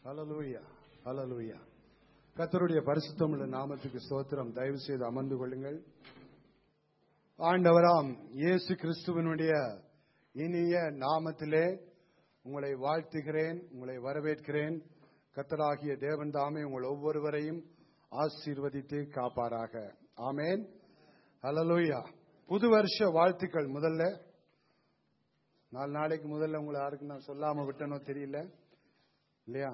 ஹalleluya ஹalleluya கர்த்தருடைய பரிசுத்தமுள்ள நாமத்துக்கு ஸ்தோத்திரம் தயவு செய்து அமர்ந்து கொள்ளுங்கள் ஆண்டவராம் இயேசு கிறிஸ்துவனுடைய இனிய நாமத்திலே உங்களை வாழ்த்துகிறேன் உங்களை வரவேற்கிறேன் கர்த்தராகிய தேவன் தாமே உங்கள் ஒவ்வொருவரையும் ஆசீர்வதித்து காப்பாராக ஆமேன் ஹalleluya புது வருஷ வாழ்த்துக்கள் முதல்ல நாலு நாளைக்கு முதல்ல உங்களை யாருக்கும் நான் சொல்லாம விட்டனோ தெரியல இல்லையா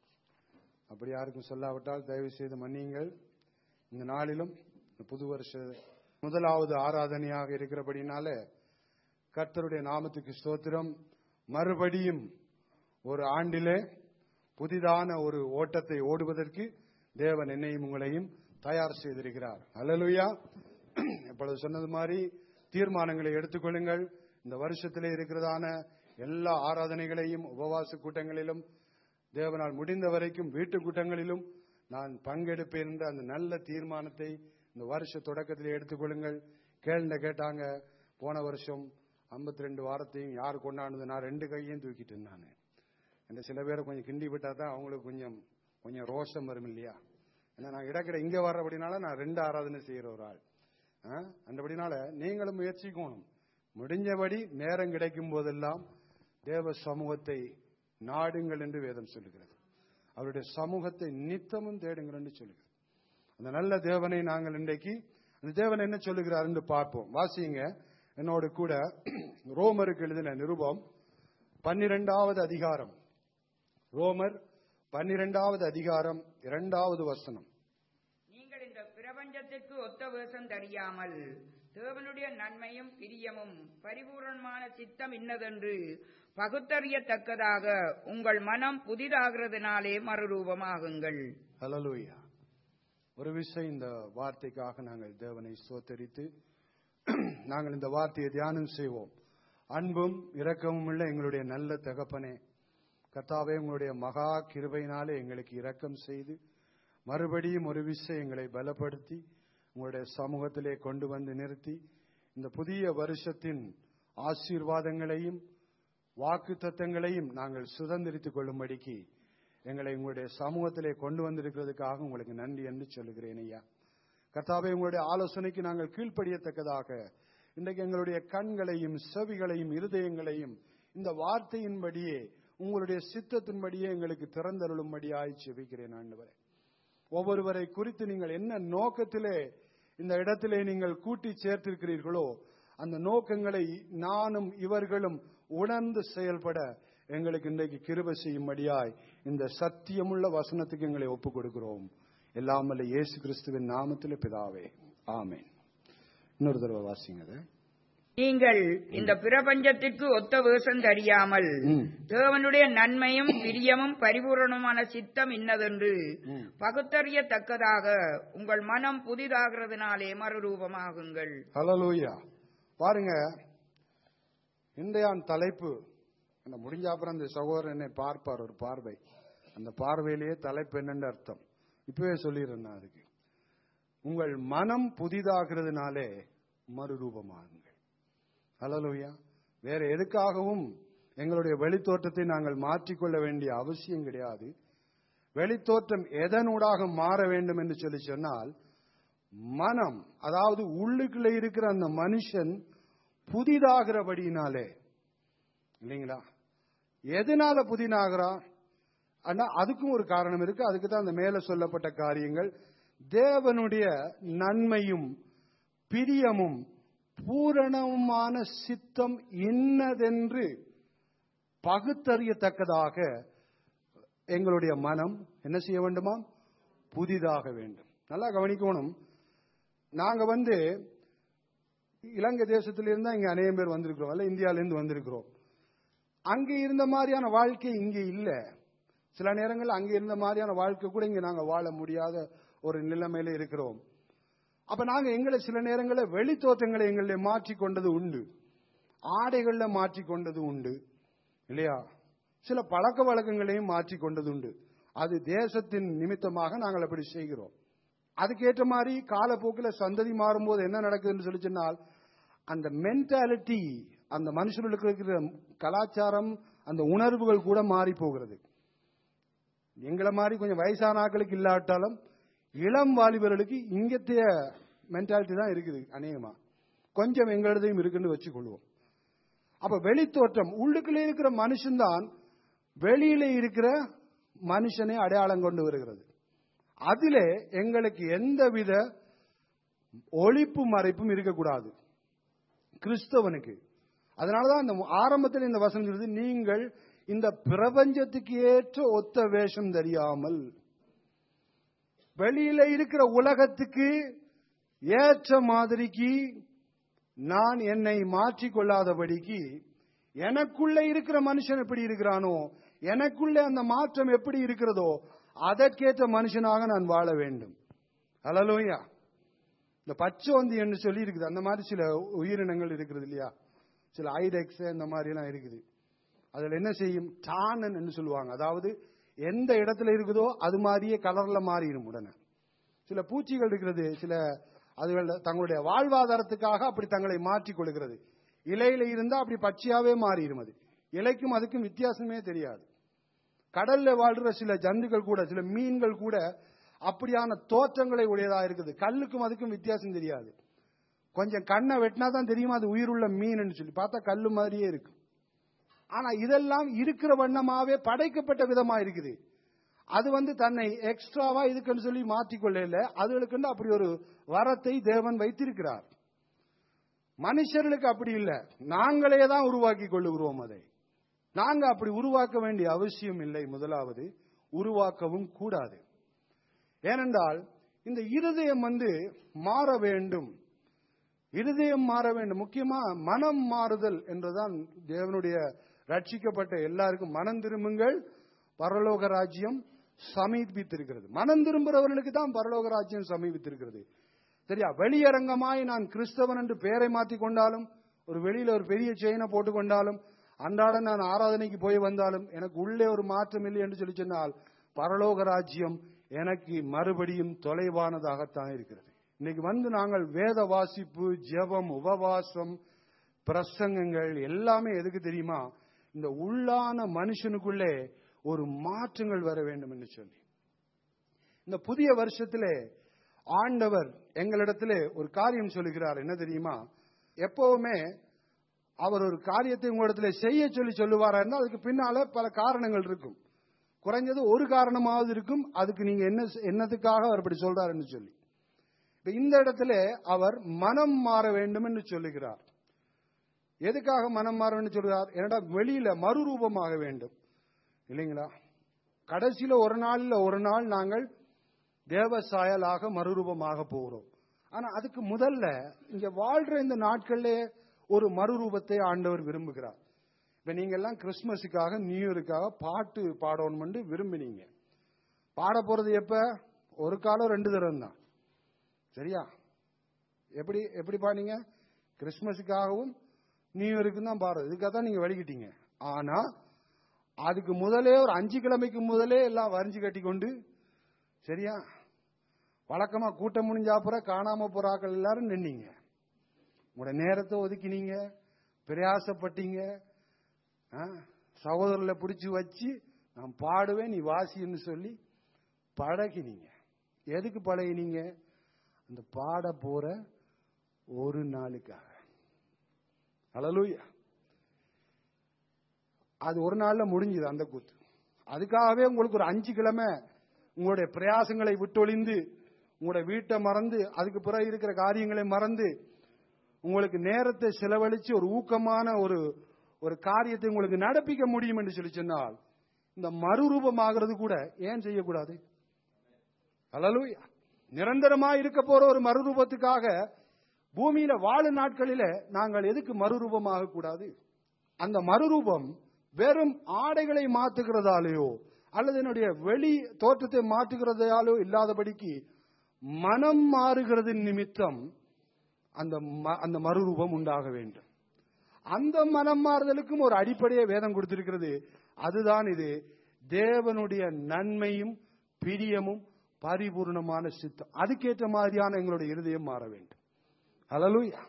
அப்படி யாருக்கும் சொல்லாவிட்டால் தயவு செய்து மன்னியுங்கள் இந்த நாளிலும் இந்த புது வருஷ முதலாவது ஆராதனையாக இருக்கிறபடினால கர்த்தருடைய நாமத்துக்கு ஸ்தோத்திரம் மறுபடியும் ஒரு ஆண்டிலே புதிதான ஒரு ஓட்டத்தை ஓடுவதற்கு தேவன் என்னையும் உங்களையும் தயார் செய்திருக்கிறார் அல்லலுயா இப்பொழுது சொன்னது மாதிரி தீர்மானங்களை எடுத்துக்கொள்ளுங்கள் இந்த வருஷத்திலே இருக்கிறதான எல்லா ஆராதனைகளையும் உபவாச கூட்டங்களிலும் தேவனால் முடிந்த வரைக்கும் வீட்டு கூட்டங்களிலும் நான் பங்கெடுப்பேன் என்ற அந்த நல்ல தீர்மானத்தை இந்த வருஷ தொடக்கத்திலே எடுத்துக்கொள்ளுங்கள் கேள்ந்த கேட்டாங்க போன வருஷம் 52 ரெண்டு வாரத்தையும் யார் கொண்டாடுது நான் ரெண்டு கையையும் தூக்கிட்டேன் நான் இந்த சில பேரை கொஞ்சம் கிண்டி விட்டா தான் அவங்களுக்கு கொஞ்சம் கொஞ்சம் ரோஷம் வரும் இல்லையா ஏன்னா நான் இடக்கிற இங்க வர்றபடினால நான் ரெண்டு ஆராதனை செய்யற ஒரு ஆள் ஆ? அந்தபடினால நீங்களும் முயற்சிக்கணும் முடிஞ்சபடி நேரம் கிடைக்கும் போதெல்லாம் தேவ சமூகத்தை நாடுங்கள் என்று வேதம் சொல்லுகிறது அவருடைய சமூகத்தை நித்தமும் தேடுங்கள் என்று சொல்லுகிறது அந்த நல்ல தேவனை நாங்கள் இன்றைக்கு அந்த தேவன் என்ன சொல்லுகிறார் என்று பார்ப்போம் வாசிங்க என்னோடு கூட ரோமருக்கு எழுதின நிருபம் பன்னிரெண்டாவது அதிகாரம் ரோமர் பன்னிரெண்டாவது அதிகாரம் இரண்டாவது வசனம் நீங்கள் இந்த பிரபஞ்சத்திற்கு ஒத்த வேஷம் தெரியாமல் தேவனுடைய நன்மையும் பிரியமும் பரிபூரணமான சித்தம் இன்னதென்று பகுத்தறியத்தக்கதாக உங்கள் மனம் புதிதாகிறதுனாலே மறுரூபமாகுங்கள் ஹalleluya ஒரு விஷயம் இந்த வார்த்தைக்காக நாங்கள் தேவனை சோத்தரித்து நாங்கள் இந்த வார்த்தையை தியானம் செய்வோம் அன்பும் இரக்கமும் உள்ள எங்களுடைய நல்ல தகப்பனே கர்த்தாவே உங்களுடைய மகா கிருபையினாலே எங்களுக்கு இரக்கம் செய்து மறுபடியும் ஒரு விஷயம் எங்களை பலப்படுத்தி உங்களுடைய சமூகத்திலே கொண்டு வந்து நிறுத்தி இந்த புதிய வருஷத்தின் ஆசீர்வாதங்களையும் வாக்கு தத்தங்களையும் நாங்கள் சுதந்திரித்துக் கொள்ளும்படிக்கு எங்களை உங்களுடைய சமூகத்திலே கொண்டு வந்திருக்கிறதுக்காக உங்களுக்கு நன்றி என்று சொல்லுகிறேன் ஐயா கர்த்தாவே உங்களுடைய ஆலோசனைக்கு நாங்கள் கீழ்ப்படியத்தக்கதாக இன்றைக்கு எங்களுடைய கண்களையும் செவிகளையும் இருதயங்களையும் இந்த வார்த்தையின்படியே உங்களுடைய சித்தத்தின்படியே எங்களுக்கு திறந்தருளும்படியாய் செபிக்கிறேன் ஆண்டவரே ஒவ்வொருவரை குறித்து நீங்கள் என்ன நோக்கத்திலே இந்த இடத்திலே நீங்கள் கூட்டி சேர்த்திருக்கிறீர்களோ அந்த நோக்கங்களை நானும் இவர்களும் உணர்ந்து செயல்பட எங்களுக்கு இன்றைக்கு கிருபை செய்யும்படியாய் இந்த சத்தியமுள்ள வசனத்துக்கு எங்களை ஒப்புக் கொடுக்கிறோம் எல்லாம் வல்ல இயேசு கிறிஸ்துவின் நாமத்திலே பிதாவே ஆமென் இன்னொரு தடவை வாசிங்க அதை. நீங்கள் இந்த பிரபஞ்சத்திற்கு ஒத்த வேஷம் தெரியாமல் ம். தேவனுடைய நன்மையும் பிரியமும் பரிபூரணமான சித்தம் இன்னதென்று ம். பகுத்தறியத்தக்கதாக உங்கள் மனம் புதிதாகிறதுனாலே மறுரூபமாகுங்கள் ஹalleluya பாருங்க இன்றையான் தலைப்பு அந்த முடிஞ்ச அப்புறம் அந்த சகோதரன் என்னை பார்ப்பார் ஒரு பார்வை அந்த பார்வையிலேயே தலைப்பு என்னன்னு அர்த்தம் இப்பவே சொல்லிடுறேன் நான் அதுக்கு உங்கள் மனம் புதிதாகிறதுனாலே மறுரூபமாகுங்கள் ஹalleluya வேற எதுக்காகவும் எங்களுடைய வெளித்தோற்றத்தை நாங்கள் மாற்றிக்கொள்ள வேண்டிய அவசியம் கிடையாது வெளித்தோற்றம் எதனூடாக மாற வேண்டும் என்று சொல்லி சொன்னால் மனம் அதாவது உள்ளுக்குள்ள இருக்கிற அந்த மனுஷன் புதிதாகிறபடியினாலே இல்லைங்களா எதனால புதினாகிறான் ஆனா அதுக்கும் ஒரு காரணம் இருக்கு அதுக்கு தான் அந்த மேல சொல்லப்பட்ட காரியங்கள் தேவனுடைய நன்மையும் பிரியமும் பூரணமான சித்தம் இன்னதென்று பகுத்தறியத்தக்கதாக எங்களுடைய மனம் என்ன செய்ய வேண்டுமா புதிதாக வேண்டும் நல்லா கவனிக்கணும் நாங்க வந்து இலங்கை தேசத்திலிருந்து இங்க அநேகம் பேர் வந்திருக்கிறோம் அல்ல இந்தியாவிலிருந்து வந்திருக்கிறோம் அங்க இருந்த மாதிரியான வாழ்க்கை இங்க இல்ல சில நேரங்கள் அங்க இருந்த மாதிரியான வாழ்க்கை கூட இங்க நாங்க வாழ முடியாத ஒரு நிலைமையில இருக்கிறோம் அப்ப நாங்க எங்களை சில நேரங்களில் வெளி தோற்றங்களை எங்களை மாற்றிக் கொண்டது உண்டு ஆடைகள்ல மாற்றிக் கொண்டது உண்டு இல்லையா சில பழக்க வழக்கங்களையும் மாற்றிக் கொண்டது உண்டு அது தேசத்தின் நிமித்தமாக நாங்கள் அப்படி செய்கிறோம் அதுக்கேற்ற மாதிரி காலப்போக்கில் சந்ததி மாறும்போது என்ன நடக்குதுன்னு சொல்லி சொன்னால் அந்த மென்டாலிட்டி அந்த மனுஷர்களுக்கு இருக்கிற கலாச்சாரம் அந்த உணர்வுகள் கூட மாறி போகிறது எங்களை மாதிரி கொஞ்சம் வயசான ஆட்களுக்கு இல்லாட்டாலும் இளம் வாலிபர்களுக்கு இங்கத்தைய மென்டாலிட்டி தான் இருக்குது அநேகமா கொஞ்சம் எங்களதையும் இருக்குன்னு வச்சுக்கொள்வோம் அப்ப வெளித்தோற்றம் உள்ளுக்குள்ளே இருக்கிற மனுஷன்தான் வெளியில இருக்கிற மனுஷனை அடையாளம் கொண்டு வருகிறது அதிலே எங்களுக்கு எந்தவித ஒழிப்பு மறைப்பும் இருக்கக்கூடாது கிறிஸ்தவனுக்கு அதனாலதான் இந்த ஆரம்பத்தில் இந்த வசனம் சொல்றது நீங்கள் இந்த பிரபஞ்சத்துக்கு ஏற்ற ஒத்த வேஷம் தெரியாமல் வெளியில இருக்கிற உலகத்துக்கு ஏற்ற மாதிரிக்கு நான் என்னை மாற்றிக்கொள்ளாதபடிக்கு எனக்குள்ள இருக்கிற மனுஷன் எப்படி இருக்கிறானோ எனக்குள்ள அந்த மாற்றம் எப்படி இருக்கிறதோ அதற்கேற்ற மனுஷனாக நான் வாழ வேண்டும் அலலோயா இந்த பச்சோந்தி என்று சொல்லி இருக்குது அந்த மாதிரி சில உயிரினங்கள் இருக்கிறது இல்லையா சில ஐடெக்ஸ் இந்த மாதிரி எல்லாம் இருக்குது அதுல என்ன செய்யும் டானன் என்று சொல்லுவாங்க அதாவது எந்த இடத்துல இருக்குதோ அது மாதிரியே கலர்ல மாறிடும் உடனே சில பூச்சிகள் இருக்கிறது சில அதுகள் தங்களுடைய வாழ்வாதாரத்துக்காக அப்படி தங்களை மாற்றிக் கொள்கிறது இலையில இருந்தா அப்படி பச்சையாவே மாறிடும் அது இலைக்கும் அதுக்கும் வித்தியாசமே தெரியாது கடல்ல வாழ்ற சில ஜந்துக்கள் கூட சில மீன்கள் கூட அப்படியான தோற்றங்களை உடையதா இருக்குது கல்லுக்கும் அதுக்கும் வித்தியாசம் தெரியாது கொஞ்சம் கண்ணை வெட்டினா தான் தெரியுமா அது உயிருள்ள மீன் சொல்லி பார்த்தா கல்லு மாதிரியே இருக்கு ஆனா இதெல்லாம் இருக்கிற வண்ணமாவே படைக்கப்பட்ட விதமா இருக்குது அது வந்து தன்னை எக்ஸ்ட்ராவா இதுக்குன்னு சொல்லி மாற்றிக்கொள்ள அதுகளுக்கு அப்படி ஒரு வரத்தை தேவன் வைத்திருக்கிறார் மனுஷர்களுக்கு அப்படி இல்லை நாங்களே தான் உருவாக்கி கொள்ளுகிறோம் அதை நாங்க அப்படி உருவாக்க வேண்டிய அவசியம் இல்லை முதலாவது உருவாக்கவும் கூடாது ஏனென்றால் இந்த இருதயம் வந்து மாற வேண்டும் இருதயம் மாற வேண்டும் முக்கியமா மனம் மாறுதல் என்றுதான் தேவனுடைய ரட்சிக்கப்பட்ட எல்லாருக்கும் மனம் திரும்புங்கள் பரலோக ராஜ்யம் சமீபித்திருக்கிறது மனம் திரும்புறவர்களுக்கு தான் பரலோக ராஜ்யம் சமீபித்திருக்கிறது சரியா வெளியரங்கமாய் நான் கிறிஸ்தவன் என்று பெயரை மாற்றி கொண்டாலும் ஒரு வெளியில ஒரு பெரிய செயினை போட்டு கொண்டாலும் அன்றாட நான் ஆராதனைக்கு போய் வந்தாலும் எனக்கு உள்ளே ஒரு மாற்றம் இல்லை என்று சொல்லி சொன்னால் பரலோக ராஜ்யம் எனக்கு மறுபடியும் தொலைவானதாகத்தான் இருக்கிறது இன்னைக்கு வந்து நாங்கள் வேத வாசிப்பு ஜெபம் உபவாசம் பிரசங்கங்கள் எல்லாமே எதுக்கு தெரியுமா இந்த உள்ளான மனுஷனுக்குள்ளே ஒரு மாற்றங்கள் வர வேண்டும் என்று சொல்லி இந்த புதிய வருஷத்திலே ஆண்டவர் எங்களிடத்திலே ஒரு காரியம் சொல்லுகிறார் என்ன தெரியுமா எப்பவுமே அவர் ஒரு காரியத்தை உங்களிடத்துல செய்ய சொல்லி சொல்லுவாரா இருந்தால் அதுக்கு பின்னால பல காரணங்கள் இருக்கும் குறைஞ்சது ஒரு காரணமாவது இருக்கும் அதுக்கு நீங்க என்ன என்னத்துக்காக அவர் இப்படி சொல்றாருன்னு சொல்லி இப்ப இந்த இடத்துல அவர் மனம் மாற வேண்டும் என்று சொல்லுகிறார் எதுக்காக மனம் மாற வேண்டும் சொல்கிறார் என்னடா வெளியில மறுரூபமாக வேண்டும் இல்லைங்களா கடைசியில ஒரு நாள்ல ஒரு நாள் நாங்கள் தேவ சாயலாக மறுரூபமாக போகிறோம் ஆனா அதுக்கு முதல்ல இங்க வாழ்ற இந்த நாட்கள்ல ஒரு மறுரூபத்தை ஆண்டவர் விரும்புகிறார் இப்ப நீங்க எல்லாம் கிறிஸ்துமஸுக்காக நியூ இயருக்காக பாட்டு பாடணும்னு விரும்பினீங்க பாட போறது எப்ப ஒரு காலம் ரெண்டு தரம் தான் சரியா எப்படி எப்படி பாடினீங்க கிறிஸ்துமஸுக்காகவும் நியூ இயருக்கும் தான் பாடுறது இதுக்காக தான் நீங்க வடிக்கிட்டீங்க ஆனா அதுக்கு முதலே ஒரு அஞ்சு கிழமைக்கு முதலே எல்லாம் வரைஞ்சு கட்டி கொண்டு சரியா வழக்கமா கூட்டம் முடிஞ்சா அப்புறம் காணாம போறாக்கள் எல்லாரும் நின்னீங்க உங்களோட நேரத்தை ஒதுக்கினீங்க பிரயாசப்பட்டீங்க சகோதரர்களை பிடிச்சி வச்சு நான் பாடுவேன் நீ வாசின்னு சொல்லி பழகினீங்க எதுக்கு பழகினீங்க அந்த பாட போற ஒரு நாளுக்காக அழலூயா அது ஒரு நாள்ல முடிஞ்சது அந்த கூத்து அதுக்காகவே உங்களுக்கு ஒரு அஞ்சு கிழமை உங்களுடைய பிரயாசங்களை விட்டொழிந்து உங்களுடைய வீட்டை மறந்து அதுக்கு பிறகு இருக்கிற காரியங்களை மறந்து உங்களுக்கு நேரத்தை செலவழிச்சு ஒரு ஊக்கமான ஒரு ஒரு காரியத்தை உங்களுக்கு நடப்பிக்க முடியும் என்று சொல்லி சொன்னால் இந்த மறுரூபமாகிறது கூட ஏன் செய்யக்கூடாது அலலூயா நிரந்தரமா இருக்க போற ஒரு மறுரூபத்துக்காக பூமியில வாழும் நாட்களில நாங்கள் எதுக்கு மறுரூபமாக கூடாது அந்த மறுரூபம் வெறும் ஆடைகளை மாற்றுகிறதாலேயோ அல்லது என்னுடைய வெளி தோற்றத்தை மாற்றுகிறதாலோ இல்லாதபடிக்கு மனம் மாறுகிறது நிமித்தம் அந்த அந்த மறுரூபம் உண்டாக வேண்டும் அந்த மனம் மாறுதலுக்கும் ஒரு அடிப்படையை வேதம் கொடுத்திருக்கிறது அதுதான் இது தேவனுடைய நன்மையும் பிரியமும் பரிபூர்ணமான சித்தம் அதுக்கேற்ற மாதிரியான எங்களுடைய இருதயம் மாற வேண்டும் அலலுயா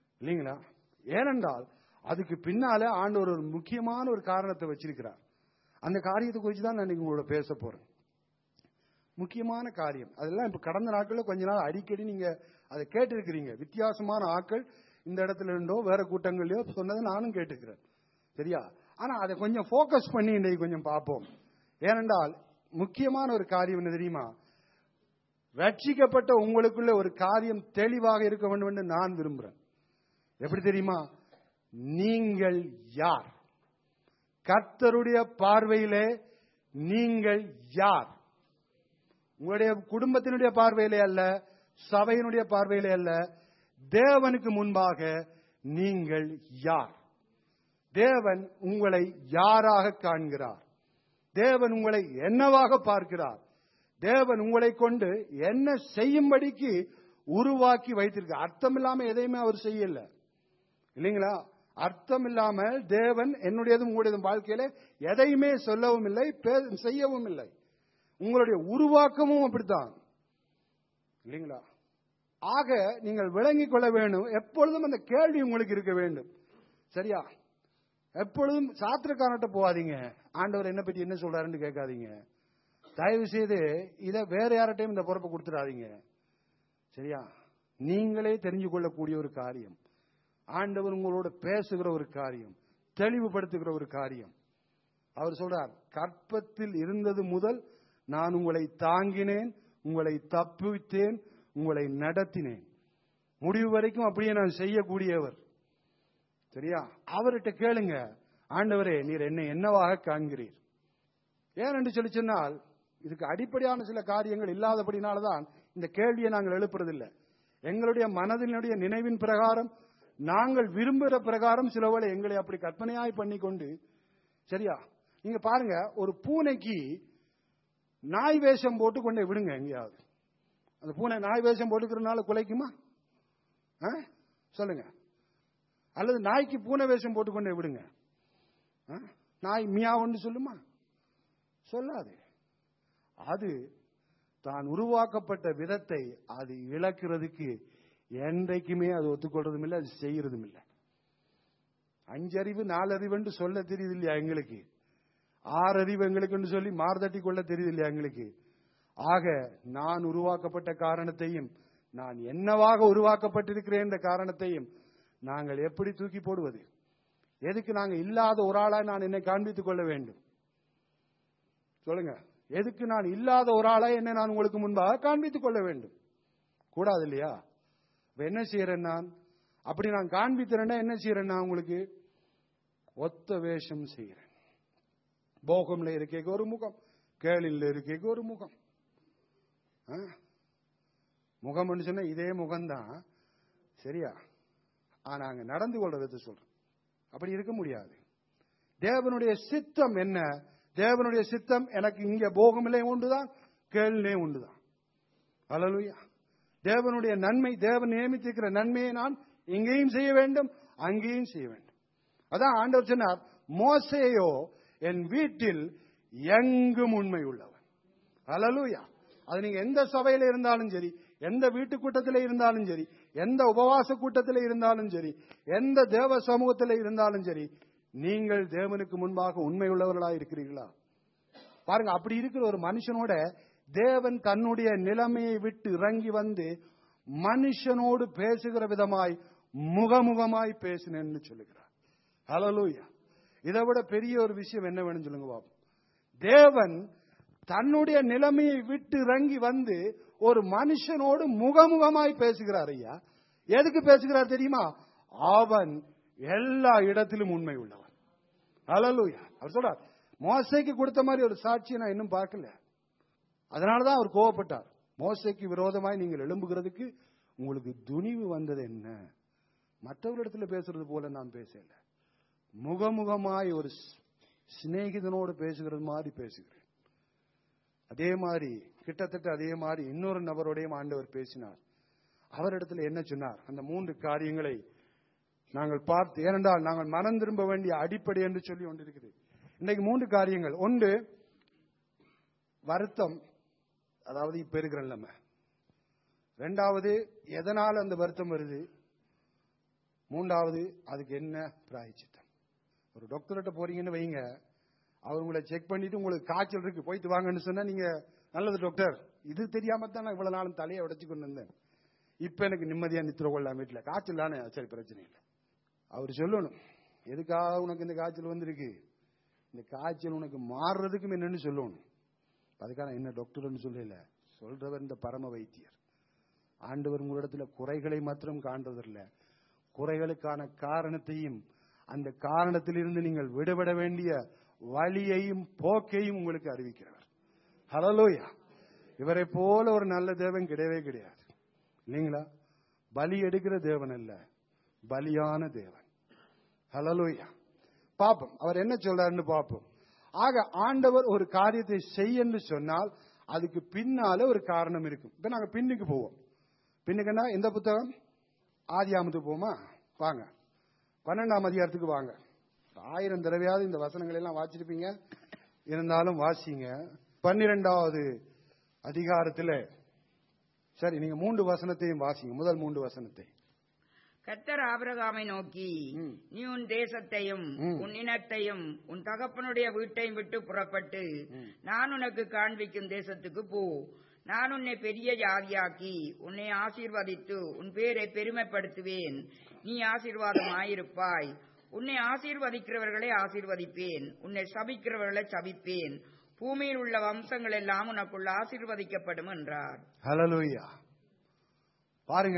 இல்லைங்களா ஏனென்றால் அதுக்கு பின்னால ஆண்டவர் ஒரு முக்கியமான ஒரு காரணத்தை வச்சிருக்கிறார் அந்த காரியத்தை குறித்து தான் நான் இன்னைக்கு உங்களோட பேச போறேன் முக்கியமான காரியம் அதெல்லாம் இப்ப கடந்த நாட்களில் கொஞ்ச நாள் அடிக்கடி நீங்க அதை கேட்டிருக்கிறீங்க வித்தியாசமான ஆட்கள் இந்த இடத்துல இருந்தோ வேற கூட்டங்களையோ சொன்னதை நானும் கேட்டிருக்கிறேன் சரியா ஆனா அதை கொஞ்சம் ஃபோக்கஸ் பண்ணி இன்னைக்கு கொஞ்சம் பார்ப்போம் ஏனென்றால் முக்கியமான ஒரு காரியம் என்ன தெரியுமா ரட்சிக்கப்பட்ட உங்களுக்குள்ள ஒரு காரியம் தெளிவாக இருக்க வேண்டும் என்று நான் விரும்புறேன் எப்படி தெரியுமா நீங்கள் யார் கர்த்தருடைய பார்வையிலே நீங்கள் யார் உங்களுடைய குடும்பத்தினுடைய பார்வையிலே அல்ல சபையினுடைய பார்வையிலே அல்ல தேவனுக்கு முன்பாக நீங்கள் யார் தேவன் உங்களை யாராக காண்கிறார் தேவன் உங்களை என்னவாக பார்க்கிறார் தேவன் உங்களை கொண்டு என்ன செய்யும்படிக்கு உருவாக்கி வைத்திருக்க அர்த்தம் இல்லாம எதையுமே அவர் செய்யல இல்லைங்களா அர்த்தம் இல்லாமல் தேவன் என்னுடையதும் உங்களுடையதும் வாழ்க்கையில எதையுமே சொல்லவும் இல்லை பே- செய்யவும் இல்லை உங்களுடைய உருவாக்கமும் அப்படித்தான் இல்லைங்களா ஆக நீங்கள் விளங்கிக் கொள்ள வேண்டும் எப்பொழுதும் அந்த கேள்வி உங்களுக்கு இருக்க வேண்டும் சரியா எப்பொழுதும் சாத்திரக்காரன்ட்ட போகாதீங்க ஆண்டவர் என்ன பத்தி என்ன சொல்றாருன்னு கேட்காதீங்க தயவு செய்து இதை வேற யார்கிட்டையும் இந்த பொறுப்பை கொடுத்துடாதீங்க சரியா நீங்களே தெரிஞ்சு கொள்ளக்கூடிய ஒரு காரியம் ஆண்டவர் உங்களோட பேசுகிற ஒரு காரியம் தெளிவுபடுத்துகிற ஒரு காரியம் அவர் சொல்றார் கற்பத்தில் இருந்தது முதல் நான் உங்களை தாங்கினேன் உங்களை தப்புவித்தேன் உங்களை நடத்தினேன் முடிவு வரைக்கும் அப்படியே நான் செய்யக்கூடியவர் சரியா அவர்கிட்ட கேளுங்க ஆண்டவரே நீர் என்னை என்னவாக காண்கிறீர் ஏன் என்று சொல்லி சொன்னால் இதுக்கு அடிப்படையான சில காரியங்கள் இல்லாதபடினால்தான் இந்த கேள்வியை நாங்கள் எழுப்புறதில்லை எங்களுடைய மனதினுடைய நினைவின் பிரகாரம் நாங்கள் விரும்புகிற பிரகாரம் சிலவேளை எங்களை அப்படி கற்பனையாய் பண்ணி கொண்டு சரியா நீங்க பாருங்க ஒரு பூனைக்கு நாய் வேஷம் போட்டு கொண்டே விடுங்க எங்கேயாவது அந்த பூனை நாய் வேஷம் போட்டுக்கிறதுனால குலைக்குமா ஆ? சொல்லுங்க அல்லது நாய்க்கு பூனை வேஷம் போட்டு கொண்டே விடுங்க ஆ? நாய் மியாவுன்னு சொல்லுமா சொல்லாது அது தான் உருவாக்கப்பட்ட விதத்தை அது இழக்கிறதுக்கு என்றைக்குமே அது ஒத்துக்கொள்றதும் இல்லை அது செய்யறதும் இல்லை அஞ்சறிவு நாலறிவுன்னு சொல்ல தெரியுது இல்லையா எங்களுக்கு ஆறறிவு எங்களுக்குன்னு சொல்லி மார்தட்டி கொள்ள தெரியுது இல்லையா எங்களுக்கு ஆக நான் உருவாக்கப்பட்ட காரணத்தையும் நான் என்னவாக உருவாக்கப்பட்டிருக்கிறேன் என்ற காரணத்தையும் நாங்கள் எப்படி தூக்கி போடுவது எதுக்கு நாங்க இல்லாத ஒரு ஆளா நான் என்னை காண்பித்துக் கொள்ள வேண்டும் சொல்லுங்க எதுக்கு நான் இல்லாத ஒரு ஆளா என்னை நான் உங்களுக்கு முன்பாக காண்பித்துக் கொள்ள வேண்டும் கூடாது இல்லையா இப்ப என்ன செய்யறேன் நான் அப்படி நான் காண்பிக்கிறேன்னா என்ன செய்யறேன் நான் உங்களுக்கு ஒத்த வேஷம் செய்கிறேன் போகம்ல இருக்கைக்கு ஒரு முகம் கேளில் இருக்கைக்கு ஒரு முகம் ஆ? முகம்னு சொன்னா இதே முகம்தான் சரியா ஆனா அங்க நடந்து கொள்றதை சொல்றேன் அப்படி இருக்க முடியாது தேவனுடைய சித்தம் என்ன தேவனுடைய சித்தம் எனக்கு இங்க போகமிலே உண்டுதான் கேள்னே உண்டுதான் அல்லலுயா தேவனுடைய நன்மை தேவன் நியமித்திருக்கிற நன்மையை நான் இங்கேயும் செய்ய வேண்டும் அங்கேயும் செய்ய வேண்டும் அதான் ஆண்டவர் சொன்னார் மோசேயோ என் வீட்டில் எங்கும் உண்மை உள்ளவன் அல்லலுயா அது நீங்க எந்த சபையில இருந்தாலும் சரி எந்த வீட்டு கூட்டத்தில் இருந்தாலும் சரி எந்த உபவாச கூட்டத்தில் இருந்தாலும் சரி எந்த தேவ சமூகத்தில் இருந்தாலும் சரி நீங்கள் தேவனுக்கு முன்பாக உண்மை உள்ளவர்களா இருக்கிறீர்களா பாருங்க அப்படி இருக்கிற ஒரு மனுஷனோட தேவன் தன்னுடைய நிலைமையை விட்டு இறங்கி வந்து மனுஷனோடு பேசுகிற விதமாய் முகமுகமாய் பேசினேன்னு சொல்லுகிறார் ஹalleluya இதை விட பெரிய ஒரு விஷயம் என்ன வேணும் சொல்லுங்க பாப்போம் தேவன் தன்னுடைய நிலைமையை விட்டு இறங்கி வந்து ஒரு மனுஷனோடு முகமுகமாய் பேசுகிறார் ஐயா எதுக்கு பேசுகிறார் தெரியுமா அவன் எல்லா இடத்திலும் உண்மை உள்ளவன் ஹalleluya அவர் சொல்றார் மோசைக்கு கொடுத்த மாதிரி ஒரு சாட்சியை நான் இன்னும் பார்க்கல அதனாலதான் அவர் கோவப்பட்டார் மோசைக்கு விரோதமாய் நீங்கள் எழும்புகிறதுக்கு உங்களுக்கு துணிவு வந்தது என்ன மற்றவர்களிடத்துல பேசுறது போல நான் பேசல முகமுகமாய் ஒரு ஸ்- சிநேகிதனோடு பேசுகிறது மாதிரி பேசுகிறேன் அதே மாதிரி கிட்டத்தட்ட அதே மாதிரி இன்னொரு நபரோடையும் ஆண்டவர் பேசினார் அவரிடத்துல என்ன சொன்னார் அந்த மூன்று காரியங்களை நாங்கள் பார்த்து ஏனென்றால் நாங்கள் மனம் திரும்ப வேண்டிய அடிப்படை என்று சொல்லி ஒன்று இருக்குது இன்னைக்கு மூன்று காரியங்கள் ஒன்று வருத்தம் அதாவது இப்ப இருக்கிற நிலைமை ரெண்டாவது எதனால் அந்த வருத்தம் வருது மூன்றாவது அதுக்கு என்ன பிராயச்சித்தம் ஒரு டாக்டர்கிட்ட போறீங்கன்னு வைங்க அவர் உங்களை செக் பண்ணிட்டு உங்களுக்கு காய்ச்சல் இருக்கு போயிட்டு வாங்கன்னு சொன்னா நீங்க நல்லது டாக்டர் இது தெரியாம தான் நான் இவ்வளவு நாளும் தலையை உடைச்சு கொண்டு வந்தேன் இப்ப எனக்கு நிம்மதியா நித்திர கொள்ளலாம் வீட்டுல காய்ச்சல் தானே சரி பிரச்சனை இல்லை அவர் சொல்லணும் எதுக்காக உனக்கு இந்த காய்ச்சல் வந்திருக்கு இந்த காய்ச்சல் உனக்கு மாறுறதுக்கும் என்னன்னு சொல்லணும் அதுக்காக நான் என்ன டாக்டர்னு சொல்லல சொல்றவர் இந்த பரம வைத்தியர் ஆண்டவர் உங்களிடத்துல குறைகளை மாத்திரம் காண்றதில்ல குறைகளுக்கான காரணத்தையும் அந்த காரணத்திலிருந்து நீங்கள் விடுபட வேண்டிய வழியையும் போக்கையும் உங்களுக்கு அறிவிக்கிறவர் ஹலலோயா இவரை போல ஒரு நல்ல தேவன் கிடையவே கிடையாது இல்லைங்களா பலி எடுக்கிற தேவன் அல்ல பலியான தேவன் ஹலலோயா பாப்போம் அவர் என்ன சொல்றாருன்னு பார்ப்போம் ஆக ஆண்டவர் ஒரு காரியத்தை செய்யன்னு சொன்னால் அதுக்கு பின்னால ஒரு காரணம் இருக்கும் இப்ப நாங்க பின்னுக்கு போவோம் பின்னுக்குன்னா எந்த புத்தகம் ஆதியாமத்துக்கு போமா வாங்க பன்னெண்டாம் அதிகாரத்துக்கு வாங்க ஆயிரம் தடவையாவது இந்த வசனங்கள் எல்லாம் வாசிச்சிருப்பீங்க இருந்தாலும் வாசிங்க பன்னிரெண்டாவது அதிகாரத்துல சரி நீங்க மூன்று வசனத்தையும் வாசிங்க முதல் மூன்று வசனத்தை கர்த்தர் ஆபிரகாமை நோக்கி ம். நீ உன் தேசத்தையும் ம். உன் இனத்தையும் உன் தகப்பனுடைய வீட்டையும் விட்டு புறப்பட்டு நான் உனக்கு காண்பிக்கும் தேசத்துக்கு போ நான் உன்னை பெரிய ஜாதியாக்கி உன்னை ஆசீர்வதித்து உன் பேரை பெருமைப்படுத்துவேன் நீ ஆசீர்வாதமாயிருப்பாய் உன்னை ஆசீர்வதிக்கிறவர்களை ஆசீர்வதிப்பேன் உன்னை சபிக்கிறவர்களை சபிப்பேன் பூமியில் உள்ள வம்சங்கள் எல்லாம் உனக்குள்ள ஆசீர்வதிக்கப்படும் என்றார் ஹலலூயா பாருங்க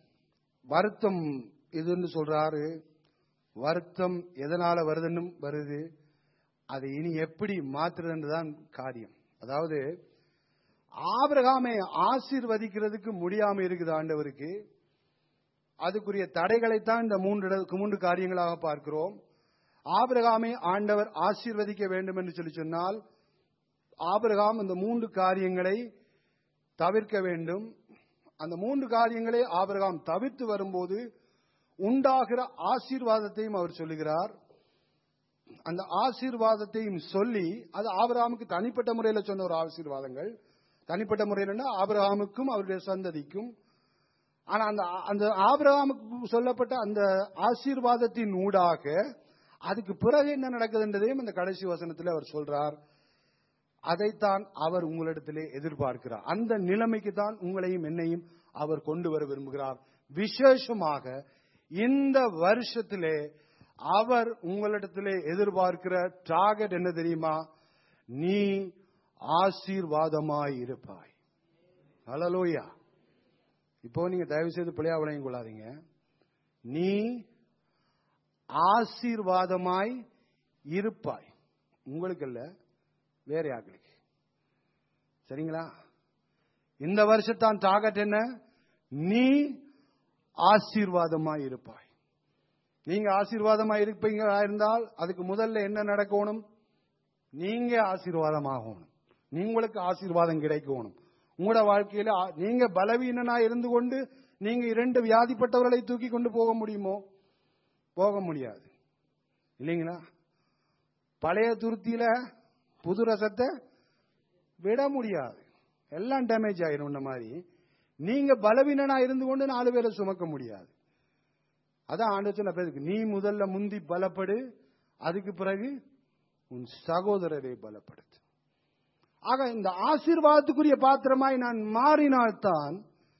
வருத்தம் இதுன்னு சொல்றாரு வருத்தம் எதனால வருதுன்னு வருது அதை இனி எப்படி மாத்துறதுன்னு தான் காரியம் அதாவது ஆபிரகாமை ஆசீர்வதிக்கிறதுக்கு முடியாம இருக்குது ஆண்டவருக்கு அதுக்குரிய தடைகளைத்தான் இந்த மூன்று இட- மூன்று காரியங்களாக பார்க்கிறோம் ஆபிரகாமை ஆண்டவர் ஆசீர்வதிக்க வேண்டும் என்று சொல்லி சொன்னால் ஆபிரகாம் இந்த மூன்று காரியங்களை தவிர்க்க வேண்டும் அந்த மூன்று காரியங்களை ஆபிரகாம் தவிர்த்து வரும்போது உண்டாகிற ஆசீர்வாதத்தையும் அவர் சொல்லுகிறார் அந்த ஆசீர்வாதத்தையும் சொல்லி அது ஆபிரகாமுக்கு தனிப்பட்ட முறையில் சொன்ன ஒரு ஆசீர்வாதங்கள் தனிப்பட்ட முறையில்னா ஆபிரகாமுக்கும் அவருடைய சந்ததிக்கும் ஆனா அந்த அந்த ஆபிரகாமுக்கு சொல்லப்பட்ட அந்த ஆசீர்வாதத்தின் ஊடாக அதுக்கு பிறகு என்ன நடக்குதுன்றதையும் இந்த கடைசி வசனத்தில் அவர் சொல்றார் அதைத்தான் அவர் உங்களிடத்திலே எதிர்பார்க்கிறார் அந்த நிலைமைக்கு தான் உங்களையும் என்னையும் அவர் கொண்டு வர விரும்புகிறார் விசேஷமாக இந்த வருஷத்திலே அவர் உங்களிடத்திலே எதிர்பார்க்கிற டார்கெட் என்ன தெரியுமா நீ ஆசீர்வாதமாய் இருப்பாய் ஹalleluya இப்போ நீங்க தயவு செய்து பிள்ளையா விளையும் கொள்ளாதீங்க நீ ஆசீர்வாதமாய் இருப்பாய் உங்களுக்கு இல்ல வேற யாருக்கு சரிங்களா இந்த வருஷத்தான் டார்கெட் என்ன நீ ஆசீர்வாதமாய் இருப்பாய் நீங்க ஆசீர்வாதமாய் இருப்பீங்களா இருந்தால் அதுக்கு முதல்ல என்ன நடக்கணும் நீங்க ஆசீர்வாதமாகணும் உங்களுக்கு ஆசீர்வாதம் கிடைக்கணும் உங்களோட வாழ்க்கையில ஆ- நீங்க பலவீனனா இருந்து கொண்டு நீங்க இரண்டு வியாதிப்பட்டவர்களை தூக்கி கொண்டு போக முடியுமோ போக முடியாது இல்லைங்களா பழைய துருத்தியில புது ரசத்தை விட முடியாது எல்லாம் டேமேஜ் ஆயிரும் இந்த மாதிரி நீங்க பலவீனனா இருந்து கொண்டு நாலு பேரை சுமக்க முடியாது அதான் ஆண்டு சொன்ன பேருக்கு நீ முதல்ல முந்தி பலப்படு அதுக்கு பிறகு உன் சகோதரரை பலப்படுத்து ஆக இந்த ஆசீர்வாதத்துக்குரிய பாத்திரமாய் நான் மாறினால்தான்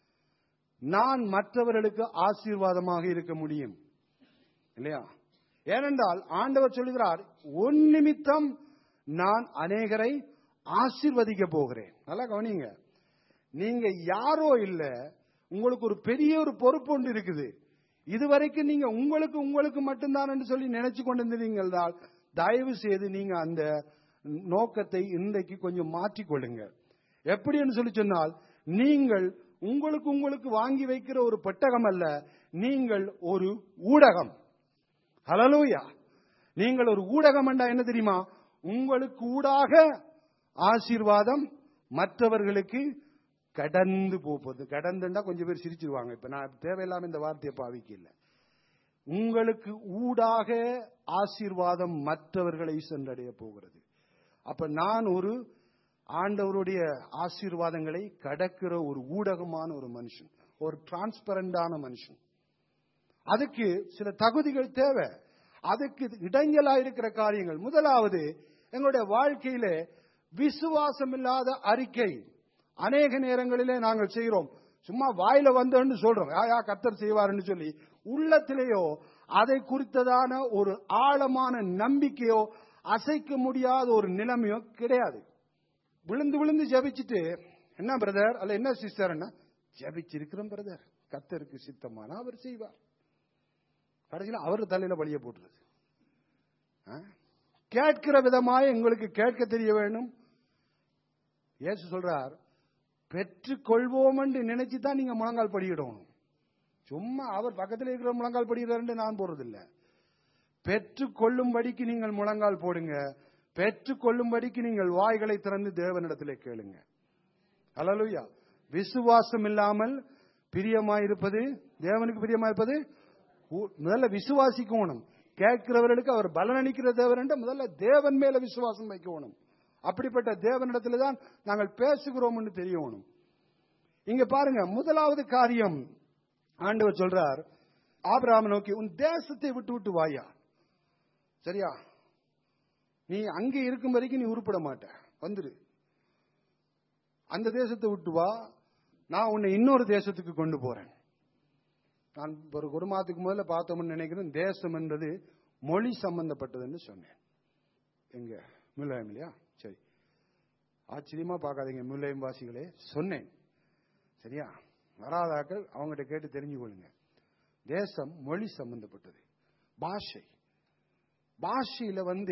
நான் மற்றவர்களுக்கு ஆசீர்வாதமாக இருக்க முடியும் இல்லையா ஏனென்றால் ஆண்டவர் சொல்லுகிறார் உன் நிமித்தம் நான் அநேகரை ஆசீர்வதிக்க போகிறேன் நல்லா கவனிங்க நீங்க யாரோ இல்ல உங்களுக்கு ஒரு பெரிய ஒரு பொறுப்பு ஒன்று இருக்குது இதுவரைக்கும் நீங்க உங்களுக்கு உங்களுக்கு மட்டும்தான் என்று சொல்லி நினைச்சு கொண்டிருந்தீங்கள்தான் தயவு செய்து நீங்க அந்த நோக்கத்தை இன்றைக்கு கொஞ்சம் மாற்றிக்கொள்ளுங்க எப்படின்னு சொல்லி சொன்னால் நீங்கள் உங்களுக்கு உங்களுக்கு வாங்கி வைக்கிற ஒரு பெட்டகம் அல்ல நீங்கள் ஒரு ஊடகம் ஹலலூயா நீங்கள் ஒரு ஊடகம் என்றா என்ன தெரியுமா உங்களுக்கு ஊடாக ஆசீர்வாதம் மற்றவர்களுக்கு கடந்து போகுது கடந்துண்டா கொஞ்சம் பேர் சிரிச்சிருவாங்க இப்ப நான் தேவையில்லாம இந்த வார்த்தையை பாவிக்கல உங்களுக்கு ஊடாக ஆசீர்வாதம் மற்றவர்களை சென்றடைய போகிறது அப்ப நான் ஒரு ஆண்டவருடைய ஆசீர்வாதங்களை கடக்கிற ஒரு ஊடகமான ஒரு மனுஷன் ஒரு டிரான்ஸ்பரண்டான மனுஷன் அதுக்கு சில தகுதிகள் தேவை அதுக்கு இடைஞ்சலா இருக்கிற காரியங்கள் முதலாவது எங்களுடைய வாழ்க்கையிலே விசுவாசம் இல்லாத அறிக்கை அநேக நேரங்களிலே நாங்கள் செய்கிறோம் சும்மா வாயில வந்தோன்னு சொல்றோம் யா யா கத்தர் செய்வார்னு சொல்லி உள்ளத்திலேயோ அதை குறித்ததான ஒரு ஆழமான நம்பிக்கையோ அசைக்க முடியாத ஒரு நிலைமையோ கிடையாது விழுந்து விழுந்து ஜெபிச்சுட்டு என்ன பிரதர் அல்ல என்ன சிஸ்டர் என்ன ஜெபிச்சிருக்கிறோம் பிரதர் கத்தருக்கு சித்தமான அவர் செய்வார் கடைசியில் அவர் தலையில வழிய போட்டுறது ஆ? கேட்கிற விதமாய் எங்களுக்கு கேட்க தெரிய வேண்டும் இயேசு சொல்றார் பெற்றுக்கொள்வோம் என்று நினைச்சு தான் நீங்க முழங்கால் படியிடணும் சும்மா அவர் பக்கத்தில் இருக்கிற முழங்கால் படிக்கிறாருன்னு நான் போறதில்ல பெற்றுக்கொள்ளும்படிக்கு நீங்கள் முழங்கால் போடுங்க பெற்றுக்கொள்ளும்படிக்கு நீங்கள் வாய்களை திறந்து தேவனிடத்திலே கேளுங்க அல்லலுயா விசுவாசம் இல்லாமல் பிரியமாயிருப்பது தேவனுக்கு பிரியமாயிருப்பது உ- முதல்ல விசுவாசிக்கணும் கேட்கிறவர்களுக்கு அவர் பலனளிக்கிற தேவன் என்று முதல்ல தேவன் மேல விசுவாசம் வைக்கணும் அப்படிப்பட்ட தேவனிடத்துல தான் நாங்கள் பேசுகிறோம் என்று தெரியணும் இங்க பாருங்க முதலாவது காரியம் ஆண்டவர் சொல்றார் ஆபிரகாமை நோக்கி உன் தேசத்தை விட்டு விட்டு வாயா சரியா நீ அங்கே இருக்கும் வரைக்கும் நீ உருப்பட மாட்ட வந்துரு அந்த தேசத்தை விட்டு வா நான் உன்னை இன்னொரு தேசத்துக்கு கொண்டு போறேன் நான் ஒரு ஒரு மாதத்துக்கு முதல்ல பார்த்தோம்னு நினைக்கிறேன் தேசம் என்பது மொழி சம்பந்தப்பட்டதுன்னு சொன்னேன் எங்க முல்லாயம் இல்லையா சரி ஆச்சரியமா பார்க்காதீங்க முல்லாயம் வாசிகளே சொன்னேன் சரியா வராதாக்கள் அவங்ககிட்ட கேட்டு தெரிஞ்சுக்கொள்ளுங்க தேசம் மொழி சம்பந்தப்பட்டது பாஷை பாஷையில வந்து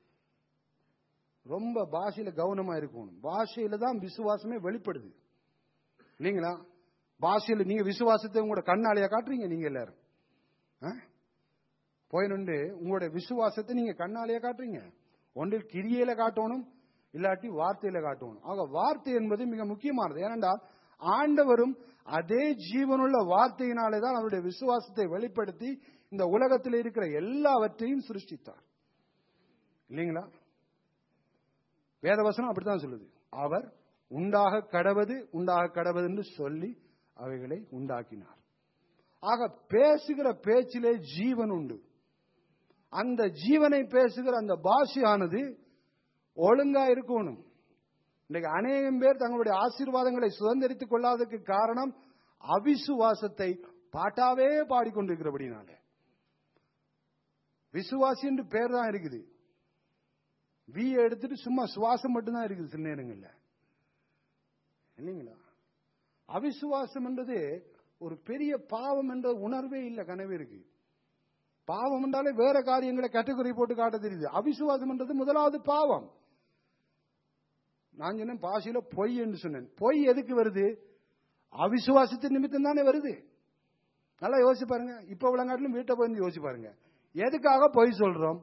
ரொம்ப பாஷையில கவனமா இருக்கணும் பாஷையில தான் விசுவாசமே வெளிப்படுது இல்லைங்களா பாஷையில நீங்க விசுவாசத்தை உங்களோட கண்ணாலேயே காட்டுறீங்க நீங்க எல்லாரும் ஆ? போயினுண்டு உங்களுடைய விசுவாசத்தை நீங்க கண்ணாலேயே காட்டுறீங்க ஒன்றில் கிரியையில காட்டணும் இல்லாட்டி வார்த்தையில காட்டணும் ஆக வார்த்தை என்பது மிக முக்கியமானது ஏனென்றால் ஆண்டவரும் அதே ஜீவனுள்ள வார்த்தையினாலே தான் அவருடைய விசுவாசத்தை வெளிப்படுத்தி இந்த உலகத்தில் இருக்கிற எல்லாவற்றையும் சிருஷ்டித்தார் இல்லைங்களா வேதவசனம் அப்படித்தான் சொல்லுது அவர் உண்டாக கடவது உண்டாக கடவது என்று சொல்லி அவைகளை உண்டாக்கினார் ஆக பேசுகிற பேச்சிலே ஜீவன் உண்டு அந்த ஜீவனை பேசுகிற அந்த பாஷையானது ஒழுங்கா இருக்கணும் இன்னைக்கு அநேகம் பேர் தங்களுடைய ஆசீர்வாதங்களை சுதந்திரித்துக் கொள்ளாததுக்கு காரணம் அவிசுவாசத்தை பாட்டாவே பாடிக்கொண்டிருக்கிறபடினாலே விசுவாசி என்று பேர் தான் இருக்குது வி எடுத்துட்டு சும்மா சுவாசம் மட்டும்தான் இருக்குது சில நேரங்கள்ல இல்லைங்களா அவிசுவாசம் என்றது ஒரு பெரிய பாவம் என்ற உணர்வே இல்லை கனவேருக்கு பாவம் என்றாலே வேற காரியங்களை கேட்டகரி போட்டு காட்ட தெரியுது அவிசுவாசம் என்றது முதலாவது பாவம் நான் சொன்னேன் பாஷையில பொய் என்று சொன்னேன் பொய் எதுக்கு வருது அவிசுவாசத்தின் நிமித்தம் தானே வருது நல்லா யோசிச்சு பாருங்க இப்ப விளங்காட்டிலும் வீட்டை போய் யோசிச்சு பாருங்க எதுக்காக பொய் சொல்றோம்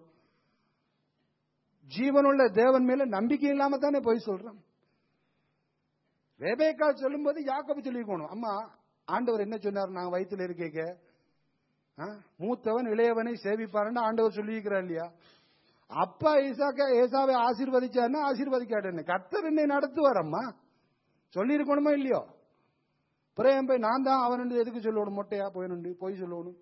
ஜீவனுள்ள தேவன் மேல நம்பிக்கை இல்லாம தானே பொய் சொல்றோம் ரெபேக்கா சொல்லும்போது யாக்கோபு சொல்லிருக்கணும் அம்மா ஆண்டவர் என்ன சொன்னார் நான் வயித்துல இருக்கேக்க ஆ? மூத்தவன் இளையவனை சேவிப்பாருன்னு ஆண்டவர் சொல்லியிருக்கிறார் இல்லையா அப்பா ஈசாக்க ஏசாவை ஆசீர்வதிச்சாருன்னா ஆசீர்வதிக்காட்டேன்னு கர்த்தர் என்னை நடத்துவார் அம்மா சொல்லியிருக்கணுமா இல்லையோ பிரேம் போய் நான் தான் அவன் எதுக்கு சொல்லணும் மொட்டையா போயினுண்டு போய் சொல்லணும்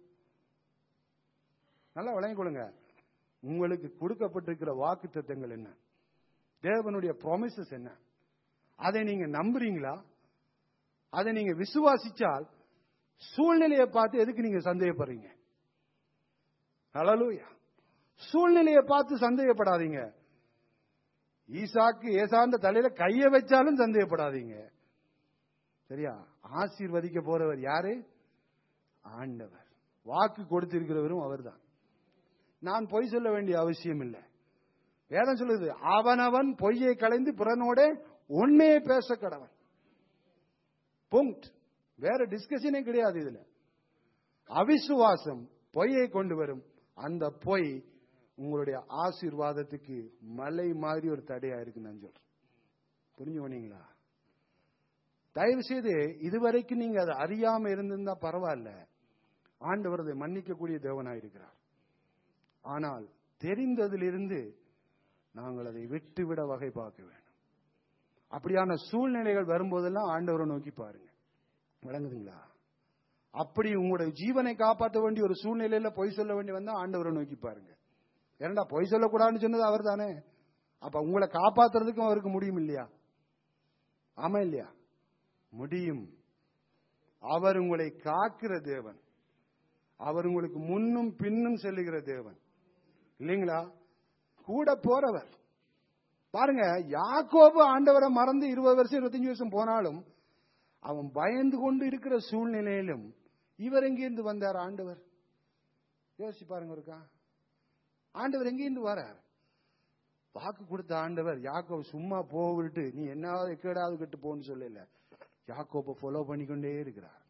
நல்லா விளங்கிக் கொள்ளுங்க உங்களுக்கு கொடுக்கப்பட்டிருக்கிற வாக்கு தத்தங்கள் என்ன தேவனுடைய ப்ராமிசஸ் என்ன அதை நீங்க நம்புறீங்களா அதை நீங்க விசுவாசிச்சால் சூழ்நிலையை பார்த்து எதுக்கு நீங்க சந்தேகப்படுறீங்க ஹalleluya சூழ்நிலையை பார்த்து சந்தேகப்படாதீங்க ஈசாக்கு ஏசாந்த தலையில கைய வச்சாலும் சந்தேகப்படாதீங்க சரியா ஆசீர்வதிக்க போறவர் யாரு ஆண்டவர் வாக்கு கொடுத்திருக்கிறவரும் அவர்தான் நான் பொய் சொல்ல வேண்டிய அவசியம் இல்லை வேதம் சொல்லுது அவனவன் பொய்யை கலைந்து புறனோட உண்மையை பேச கடவன் புங்க்ட் வேற டிஸ்கஷனே கிடையாது இதுல அவிசுவாசம் பொய்யை கொண்டு வரும் அந்த பொய் உங்களுடைய ஆசீர்வாதத்துக்கு மலை மாதிரி ஒரு தடையா இருக்கு நான் சொல்றேன் புரிஞ்சு போனீங்களா தயவு செய்து இதுவரைக்கும் நீங்க அதை அறியாம இருந்திருந்தா பரவாயில்ல ஆண்டவர் அதை மன்னிக்கக்கூடிய தேவனாயிருக்கிறார் ஆனால் தெரிந்ததிலிருந்து நாங்கள் அதை விட்டுவிட வகை பார்க்க வேண்டும் அப்படியான சூழ்நிலைகள் வரும்போதெல்லாம் ஆண்டவரை நோக்கி பாருங்க விளங்குதுங்களா அப்படி உங்களுடைய ஜீவனை காப்பாற்ற வேண்டிய ஒரு சூழ்நிலையில பொய் சொல்ல வேண்டி வந்தா ஆண்டவரை நோக்கி பாருங்க ஏன்டா பொய் சொல்லக்கூடாதுன்னு சொன்னது அவர் தானே அப்ப உங்களை காப்பாத்துறதுக்கும் அவருக்கு முடியும் இல்லையா ஆமா இல்லையா முடியும் அவர் உங்களை காக்கிற தேவன் அவர் உங்களுக்கு முன்னும் பின்னும் செல்லுகிற தேவன் இல்லைங்களா கூட போறவர் பாருங்க யாக்கோபு ஆண்டவரை மறந்து இருபது வருஷம் இருபத்தஞ்சு வருஷம் போனாலும் அவன் பயந்து கொண்டு இருக்கிற சூழ்நிலையிலும் இவர் எங்கேருந்து வந்தார் ஆண்டவர் யோசிச்சு பாருங்க ஒருக்கா ஆண்டவர் எங்கேருந்து வரார் வாக்கு கொடுத்த ஆண்டவர் யாக்கோபு சும்மா போவிட்டு நீ என்னாவது எக்கேடாவது கெட்டு போன்னு சொல்லல யாக்கோபை ஃபாலோ பண்ணிக்கொண்டே இருக்கிறார்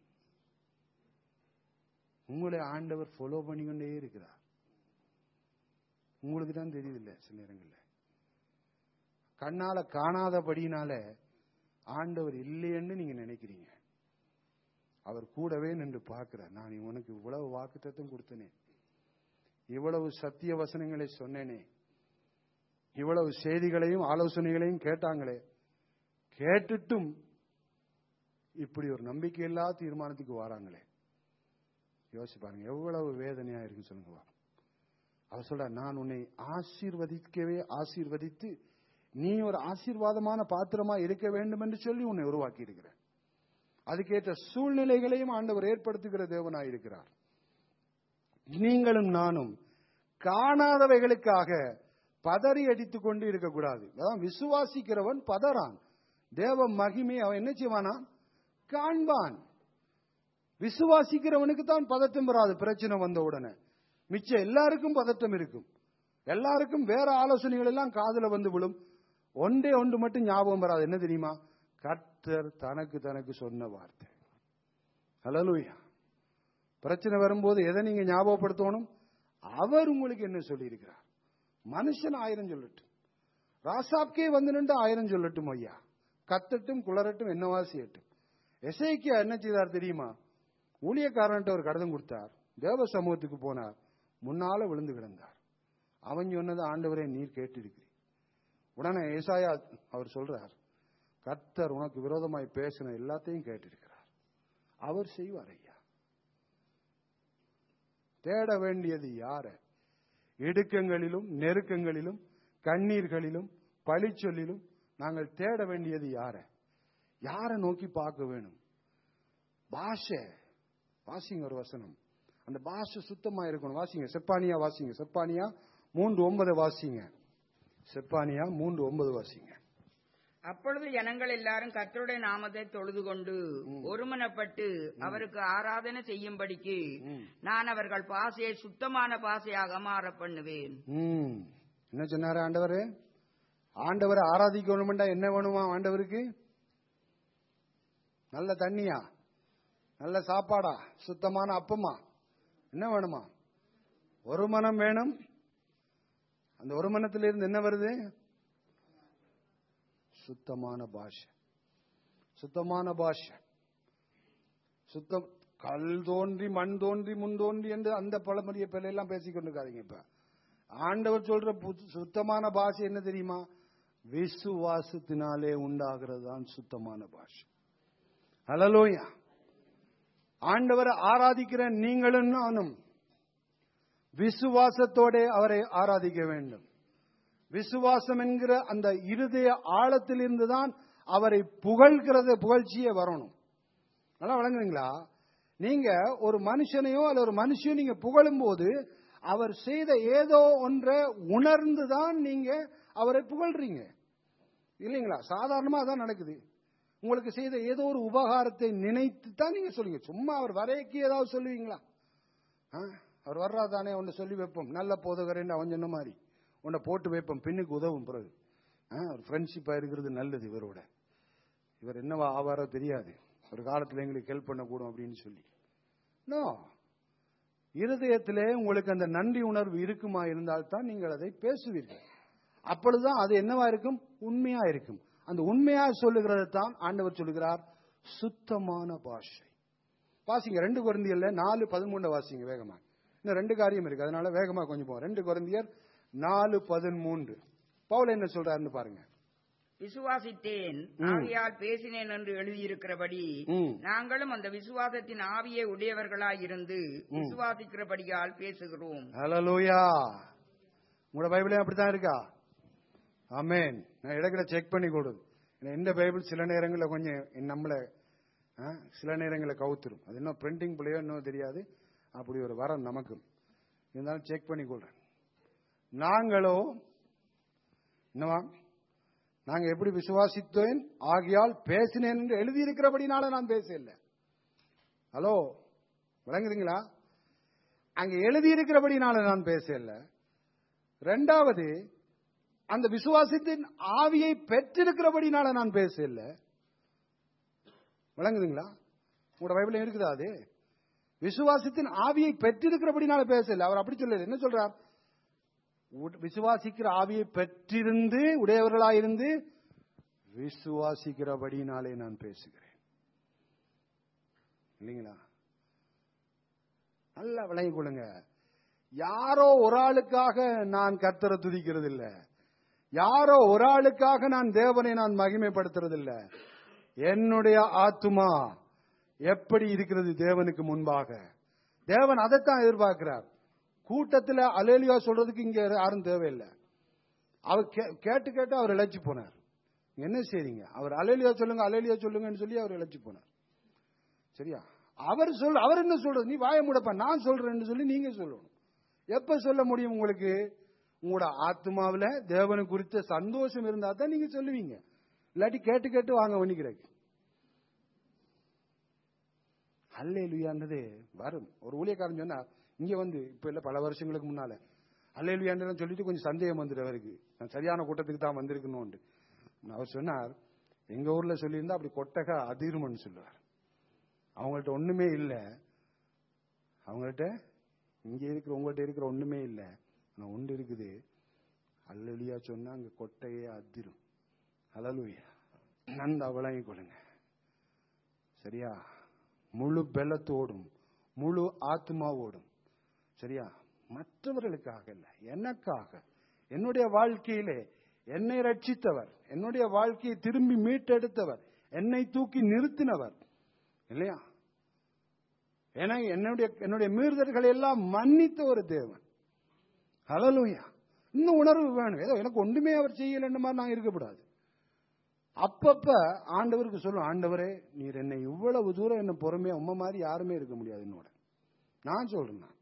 உங்களை ஆண்டவர் ஃபாலோ பண்ணிக்கொண்டே இருக்கிறார் உங்களுக்கு தான் தெரியுதில்ல சில நேரங்கள்ல கண்ணால காணாதபடினால ஆண்டவர் இல்லைன்னு நீங்க நினைக்கிறீங்க அவர் கூடவே நின்று பார்க்கிறார் நான் உனக்கு இவ்வளவு வாக்குத்தத்தம் கொடுத்தனே இவ்வளவு சத்திய வசனங்களை சொன்னேனே இவ்வளவு செய்திகளையும் ஆலோசனைகளையும் கேட்டாங்களே கேட்டுட்டும் இப்படி ஒரு நம்பிக்கையில்லா தீர்மானத்துக்கு வராங்களே யோசிச்சு பாருங்க எவ்வளவு வேதனையா இருக்குன்னு சொல்லுங்க அவர் சொல்ற நான் உன்னை ஆசீர்வதிக்கவே ஆசீர்வதித்து நீ ஒரு ஆசீர்வாதமான பாத்திரமா இருக்க வேண்டும் என்று சொல்லி உன்னை உருவாக்கி இருக்கிறேன் அதுக்கேற்ற சூழ்நிலைகளையும் ஆண்டவர் ஏற்படுத்துகிற தேவனாய் இருக்கிறார் நீங்களும் நானும் காணாதவைகளுக்காக பதறி அடித்துக் கொண்டு இருக்கக்கூடாது அதான் விசுவாசிக்கிறவன் பதறான் தேவ மகிமை அவன் என்ன செய்வானா காண்பான் விசுவாசிக்கிறவனுக்கு தான் பதட்டம் வராது பிரச்சனை வந்த உடனே மிச்சம் எல்லாருக்கும் பதட்டம் இருக்கும் எல்லாருக்கும் வேற ஆலோசனைகள் எல்லாம் காதுல வந்து விழும் ஒன்றே ஒன்று மட்டும் ஞாபகம் வராது என்ன தெரியுமா கர்த்தர் தனக்கு தனக்கு சொன்ன வார்த்தை ஹலலூயா பிரச்சனை வரும்போது எதை நீங்க ஞாபகப்படுத்தணும் அவர் உங்களுக்கு என்ன சொல்லியிருக்கிறார் மனுஷன் ஆயிரம் சொல்லட்டும் ராசாப்கே வந்து நின்று ஆயிரம் சொல்லட்டும் ஐயா கத்தட்டும் குளரட்டும் என்னவா செய்யட்டும் எசைக்கியா என்ன செய்தார் தெரியுமா ஊழியக்காரன்ட்ட ஒரு கடிதம் கொடுத்தார் தேவ சமூகத்துக்கு போனார் முன்னால விழுந்து கிடந்தார் அவன் சொன்னது ஆண்டவரே நீர் கேட்டிருக்கிறீர் உடனே ஏசாயா அவர் சொல்றார் கர்த்தர் உனக்கு விரோதமாய் பேசின எல்லாத்தையும் கேட்டிருக்கிறார் அவர் செய்வார் ஐயா தேட வேண்டியது யார இடுக்கங்களிலும் நெருக்கங்களிலும் கண்ணீர்களிலும் பழிச்சொல்லிலும் நாங்கள் தேட வேண்டியது யார யார நோக்கி பார்க்க வேணும் பாஷை வாசிங்க ஒரு வசனம் அந்த பாஷை சுத்தமா இருக்கணும் வாசிங்க செப்பானியா வாசிங்க செப்பானியா மூன்று ஒன்பது வாசிங்க செப்பானியா மூன்று ஒன்பது வாசிங்க அப்பொழுது ஜனங்கள் எல்லாரும் கர்த்தருடைய நாமத்தை தொழுது கொண்டு ஒருமனப்பட்டு அவருக்கு ஆராதனை செய்யும்படிக்கு நான் அவர்கள் பாசையை சுத்தமான பாசையாக மாற பண்ணுவேன் ம். என்ன சொன்னாரு ஆண்டவர் ஆண்டவரை ஆராதிக்கணும்டா என்ன வேணுமா ஆண்டவருக்கு நல்ல தண்ணியா நல்ல சாப்பாடா சுத்தமான அப்பமா என்ன வேணுமா ஒரு மனம் வேணும் அந்த ஒரு மனத்திலிருந்து என்ன வருது சுத்தமான பாஷை சுத்தமான பாஷை சுத்தம் கல் தோன்றி மண் தோன்றி முன் தோன்றி என்று அந்த பழமொழிய பிள்ளையெல்லாம் பேசிக்கொண்டு இருக்காதீங்க இப்ப ஆண்டவர் சொல்ற புத்- சுத்தமான பாஷை என்ன தெரியுமா விசுவாசத்தினாலே உண்டாகிறது தான் சுத்தமான பாஷை ஹலலோயா ஆண்டவரை ஆராதிக்கிற நீங்களும் நானும் விசுவாசத்தோட அவரை ஆராதிக்க வேண்டும் விசுவாசம் என்கிற அந்த இருதய ஆழத்திலிருந்து தான் அவரை புகழ்கிறது புகழ்ச்சியே வரணும் நல்லா வழங்குறீங்களா நீங்க ஒரு மனுஷனையோ அல்ல ஒரு மனுஷனையோ நீங்க புகழும் போது அவர் செய்த ஏதோ ஒன்றை உணர்ந்து தான் நீங்க அவரை புகழ்றீங்க இல்லைங்களா சாதாரணமா அதான் நடக்குது உங்களுக்கு செய்த ஏதோ ஒரு உபகாரத்தை நினைத்து தான் நீங்க சொல்லுங்க சும்மா அவர் வரைக்கு ஏதாவது சொல்லுவீங்களா ஆ? அவர் வர்றா தானே உன்னை சொல்லி வைப்போம் நல்ல போதகரேன்னு அவன் சொன்ன மாதிரி உன்னை போட்டு வைப்போம் பின்னுக்கு உதவும் பிறகு ஆ, ஒரு ஃப்ரெண்ட்ஷிப்பா இருக்கிறது நல்லது இவரோட இவர் என்னவா ஆவாரோ தெரியாது ஒரு காலத்துல எங்களுக்கு ஹெல்ப் பண்ணக்கூடும் அப்படின்னு சொல்லி நோ இருதயத்திலே உங்களுக்கு அந்த நன்றி உணர்வு இருக்குமா இருந்தால்தான் நீங்கள் அதை பேசுவீர்கள் அப்பொழுதுதான் அது என்னவா இருக்கும் உண்மையா இருக்கும் அந்த உண்மையா சொல்லுகிறது தான் ஆண்டவர் சொல்லுகிறார் சுத்தமான பாஷை வாசிங்க ரெண்டு குழந்தைகள்ல நாலு பதிமூணு வாசிங்க வேகமா இன்னும் ரெண்டு காரியம் இருக்கு அதனால வேகமா கொஞ்சம் போவோம் ரெண்டு குழந்தையர் நாலு பதிமூன்று பவுல் என்ன சொல்றாருன்னு பாருங்க விசுவாசித்தேன் ஆவியால் பேசினேன் என்று எழுதியிருக்கிறபடி ம். நாங்களும் அந்த விசுவாசத்தின் ஆவியை உடையவர்களாய் இருந்து விசுவாசிக்கிறபடியால் பேசுகிறோம் ஹalleluya உங்களோட பைபிளே அப்படித்தான் இருக்கா ஆமென் நான் இடத்துல செக் பண்ணி கொடு இந்த பைபிள் சில நேரங்களில் கொஞ்சம் நம்மளை ஆ, சில நேரங்களில் கவுத்துரும் அது இன்னும் பிரிண்டிங் பிள்ளையோ இன்னும் தெரியாது அப்படி ஒரு வரம் நமக்கும் இருந்தாலும் செக் பண்ணி கொள்றேன் நாங்களோ என்னவா நாங்க எப்படி விசுவாசித்தேன் ஆகியால் பேசினேன் என்று எழுதியிருக்கிறபடினால நான் பேசல ஹலோ விளங்குறீங்களா அங்க எழுதியிருக்கிறபடினால நான் பேசல ரெண்டாவது அந்த விசுவாசத்தின் ஆவியை பெற்றிருக்கிறபடினால நான் பேசல விளங்குதுங்களா உங்களோட பைபிள் இருக்குதா அது விசுவாசத்தின் ஆவியை பெற்றிருக்கிறபடினால பேசல அவர் அப்படி சொல்லல என்ன சொல்றார் உட்- விசுவாசிக்கிற ஆவியை பெற்றிருந்து உடையவர்களாயிருந்து விசுவாசிக்கிறபடினாலே நான் பேசுகிறேன் இல்லைங்களா நல்லா விளங்கிக் கொள்ளுங்க யாரோ ஒரு ஆளுக்காக நான் கர்த்தரை துதிக்கிறது இல்ல யாரோ ஒரு ஆளுக்காக நான் தேவனை நான் மகிமைப்படுத்துறது இல்ல என்னுடைய ஆத்துமா எப்படி இருக்கிறது தேவனுக்கு முன்பாக தேவன் அதைத்தான் எதிர்பார்க்கிறார் கூட்டத்தில் அலேலியா சொல்றதுக்கு இங்க யாரும் தேவையில்லை அவர் கே- கேட்டு கேட்டு அவர் இழைச்சி போனார் என்ன செய்றீங்க அவர் அலேலியா சொல்லுங்க அலேலியா சொல்லுங்கன்னு சொல்லி அவர் இழைச்சி போனார் சரியா அவர் சொல் அவர் என்ன சொல்றது நீ வாய முடப்ப நான் சொல்றேன்னு சொல்லி நீங்க சொல்லணும் எப்ப சொல்ல முடியும் உங்களுக்கு உங்களோட ஆத்மாவுல தேவனு குறித்த சந்தோஷம் இருந்தா தான் நீங்க சொல்லுவீங்க இல்லாட்டி கேட்டு கேட்டு வாங்க வணிக்கிறக்கு அல்லே லுயான்றது வரும் ஒரு ஊழியக்காரன் சொன்னா இங்க வந்து இப்ப இல்ல பல வருஷங்களுக்கு முன்னால அல்லே லுயான்னு சொல்லிட்டு கொஞ்சம் சந்தேகம் வந்துட்டு அவருக்கு நான் சரியான கூட்டத்துக்கு தான் வந்திருக்கணும் அவர் சொன்னார் எங்க ஊர்ல சொல்லியிருந்தா அப்படி கொட்டகா அதிருமன்னு சொல்லுவார் அவங்கள்ட்ட ஒண்ணுமே இல்லை அவங்கள்ட்ட இங்க இருக்கிற உங்கள்ட்ட இருக்கிற ஒண்ணுமே இல்லை ஆனா ஒன்று இருக்குது அல்லலியா சொன்னா அங்க கொட்டையே அதிரும் அலலுயா நந்த விளங்கி கொடுங்க சரியா முழு பலத்தோடும் முழு ஆத்மாவோடும் சரியா மற்றவர்களுக்காக இல்ல எனக்காக என்னுடைய வாழ்க்கையிலே என்னை ரட்சித்தவர் என்னுடைய வாழ்க்கையை திரும்பி மீட்டெடுத்தவர் என்னை தூக்கி நிறுத்தினவர் இல்லையா ஏன்னா என்னுடைய என்னுடைய மீறுதல்களை எல்லாம் மன்னித்த ஒரு தேவன் ஹalleluya இந்த உணர்வு வேணும் ஏதோ எனக்கு ஒன்றுமே அவர் செய்யலன்ற மாதிரி நான் இருக்கக்கூடாது அப்பப்ப ஆண்டவருக்கு சொல்லும் ஆண்டவரே நீர் என்னை இவ்வளவு தூரம் என்ன பொறுமையா உம்ம மாதிரி யாருமே இருக்க முடியாது என்னோட நான் சொல்றேன் நான்.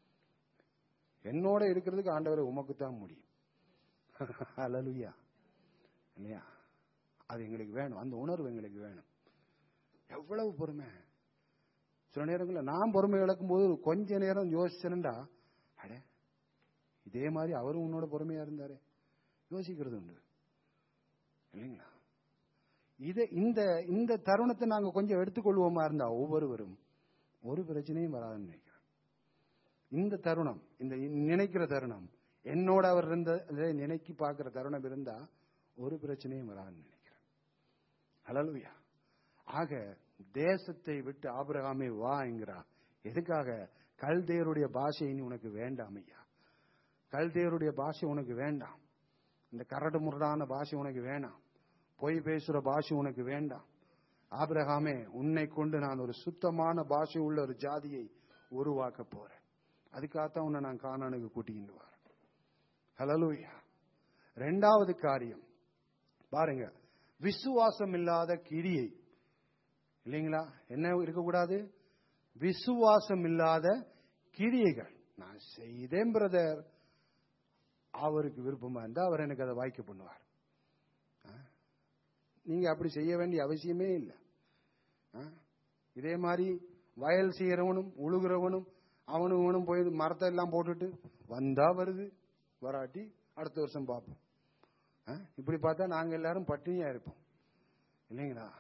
என்னோட இருக்கிறதுக்கு ஆண்டவரை உமக்கு தான் முடியும் ஹalleluya இல்லையா அது எங்களுக்கு வேணும் அந்த உணர்வு எங்களுக்கு வேணும் எவ்வளவு பொறுமை சில நேரங்களில் நான் பொறுமை இழக்கும் போது கொஞ்ச நேரம் யோசிச்சேன்டா அட இதே மாதிரி அவரும் உன்னோட பொறுமையா இருந்தாரு யோசிக்கிறது உண்டு இல்லைங்களா இதை இந்த இந்த தருணத்தை நாங்க கொஞ்சம் எடுத்துக்கொள்வோமா இருந்தா ஒவ்வொருவரும் ஒரு பிரச்சனையும் வராதுன்னு நினைக்கிறேன் இந்த தருணம் இந்த நினைக்கிற தருணம் என்னோட அவர் இருந்த அதை நினைக்கி பார்க்கிற தருணம் இருந்தா ஒரு பிரச்சனையும் வராதுன்னு நினைக்கிறேன் ஹalleluya ஆக தேசத்தை விட்டு ஆபிரகாமே வா என்கிறா எதுக்காக கல்தேருடைய பாஷை இனி உனக்கு வேண்டாம் ஐயா கல்தேருடைய பாஷை உனக்கு வேண்டாம் இந்த கரடு முரடான பாஷை உனக்கு வேண்டாம் பொய் பேசுற பாஷை உனக்கு வேண்டாம் ஆபிரகாமே உன்னை கொண்டு நான் ஒரு சுத்தமான பாஷை உள்ள ஒரு ஜாதியை உருவாக்க போறேன் அதுக்காகத்தான் உன்னை நான் கானானுக்கு கூட்டிக்கிட்டு வரேன் ஹலலூயா ரெண்டாவது காரியம் பாருங்க விசுவாசம் இல்லாத கிரியை இல்லைங்களா என்ன இருக்கக்கூடாது விசுவாசம் இல்லாத கிரியைகள் நான் செய்தேன் பிரதர் அவருக்கு விருப்பமா இருந்தா அவர் எனக்கு அதை வாய்க்க பண்ணுவார் ஆ? நீங்க அப்படி செய்ய வேண்டிய அவசியமே இல்லை ஆ? இதே மாதிரி வயல் செய்யறவனும் உழுகிறவனும் அவனும் இவனும் போய் மரத்தை எல்லாம் போட்டுட்டு வந்தா வருது வராட்டி அடுத்த வருஷம் பார்ப்போம் ஆ? இப்படி பார்த்தா நாங்க எல்லாரும் பட்டினியா இருப்போம் இல்லைங்களா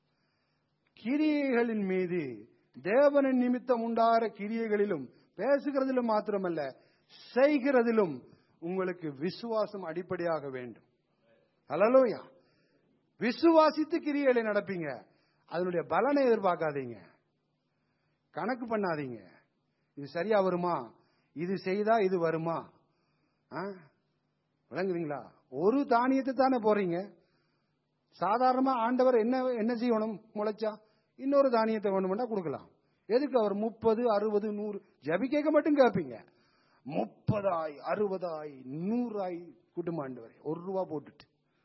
கிரியைகளின் மீது தேவனின் நிமித்தம் உண்டாகிற கிரியைகளிலும் பேசுகிறதிலும் மாத்திரமல்ல செய்கிறதிலும் உங்களுக்கு விசுவாசம் அடிப்படையாக வேண்டும் ஹalleluya விசுவாசித்து கிரியைகளை நடப்பீங்க அதனுடைய பலனை எதிர்பார்க்காதீங்க கணக்கு பண்ணாதீங்க இது சரியா வருமா இது செய்தா இது வருமா ஆ? விளங்குறீங்களா ஒரு தானியத்தை தானே போறீங்க சாதாரணமா ஆண்டவர் என்ன என்ன செய்யணும் முளைச்சா இன்னொரு தானியத்தை வேணும்னா கொடுக்கலாம் எதுக்கு அவர் முப்பது அறுபது நூறு ஜபி கேட்க மட்டும் கேட்பீங்க முப்பதாய் அறுபதாய் நூறாய் கூட்டுமாண்டு வரை ஒரு ரூபா போட்டுட்டு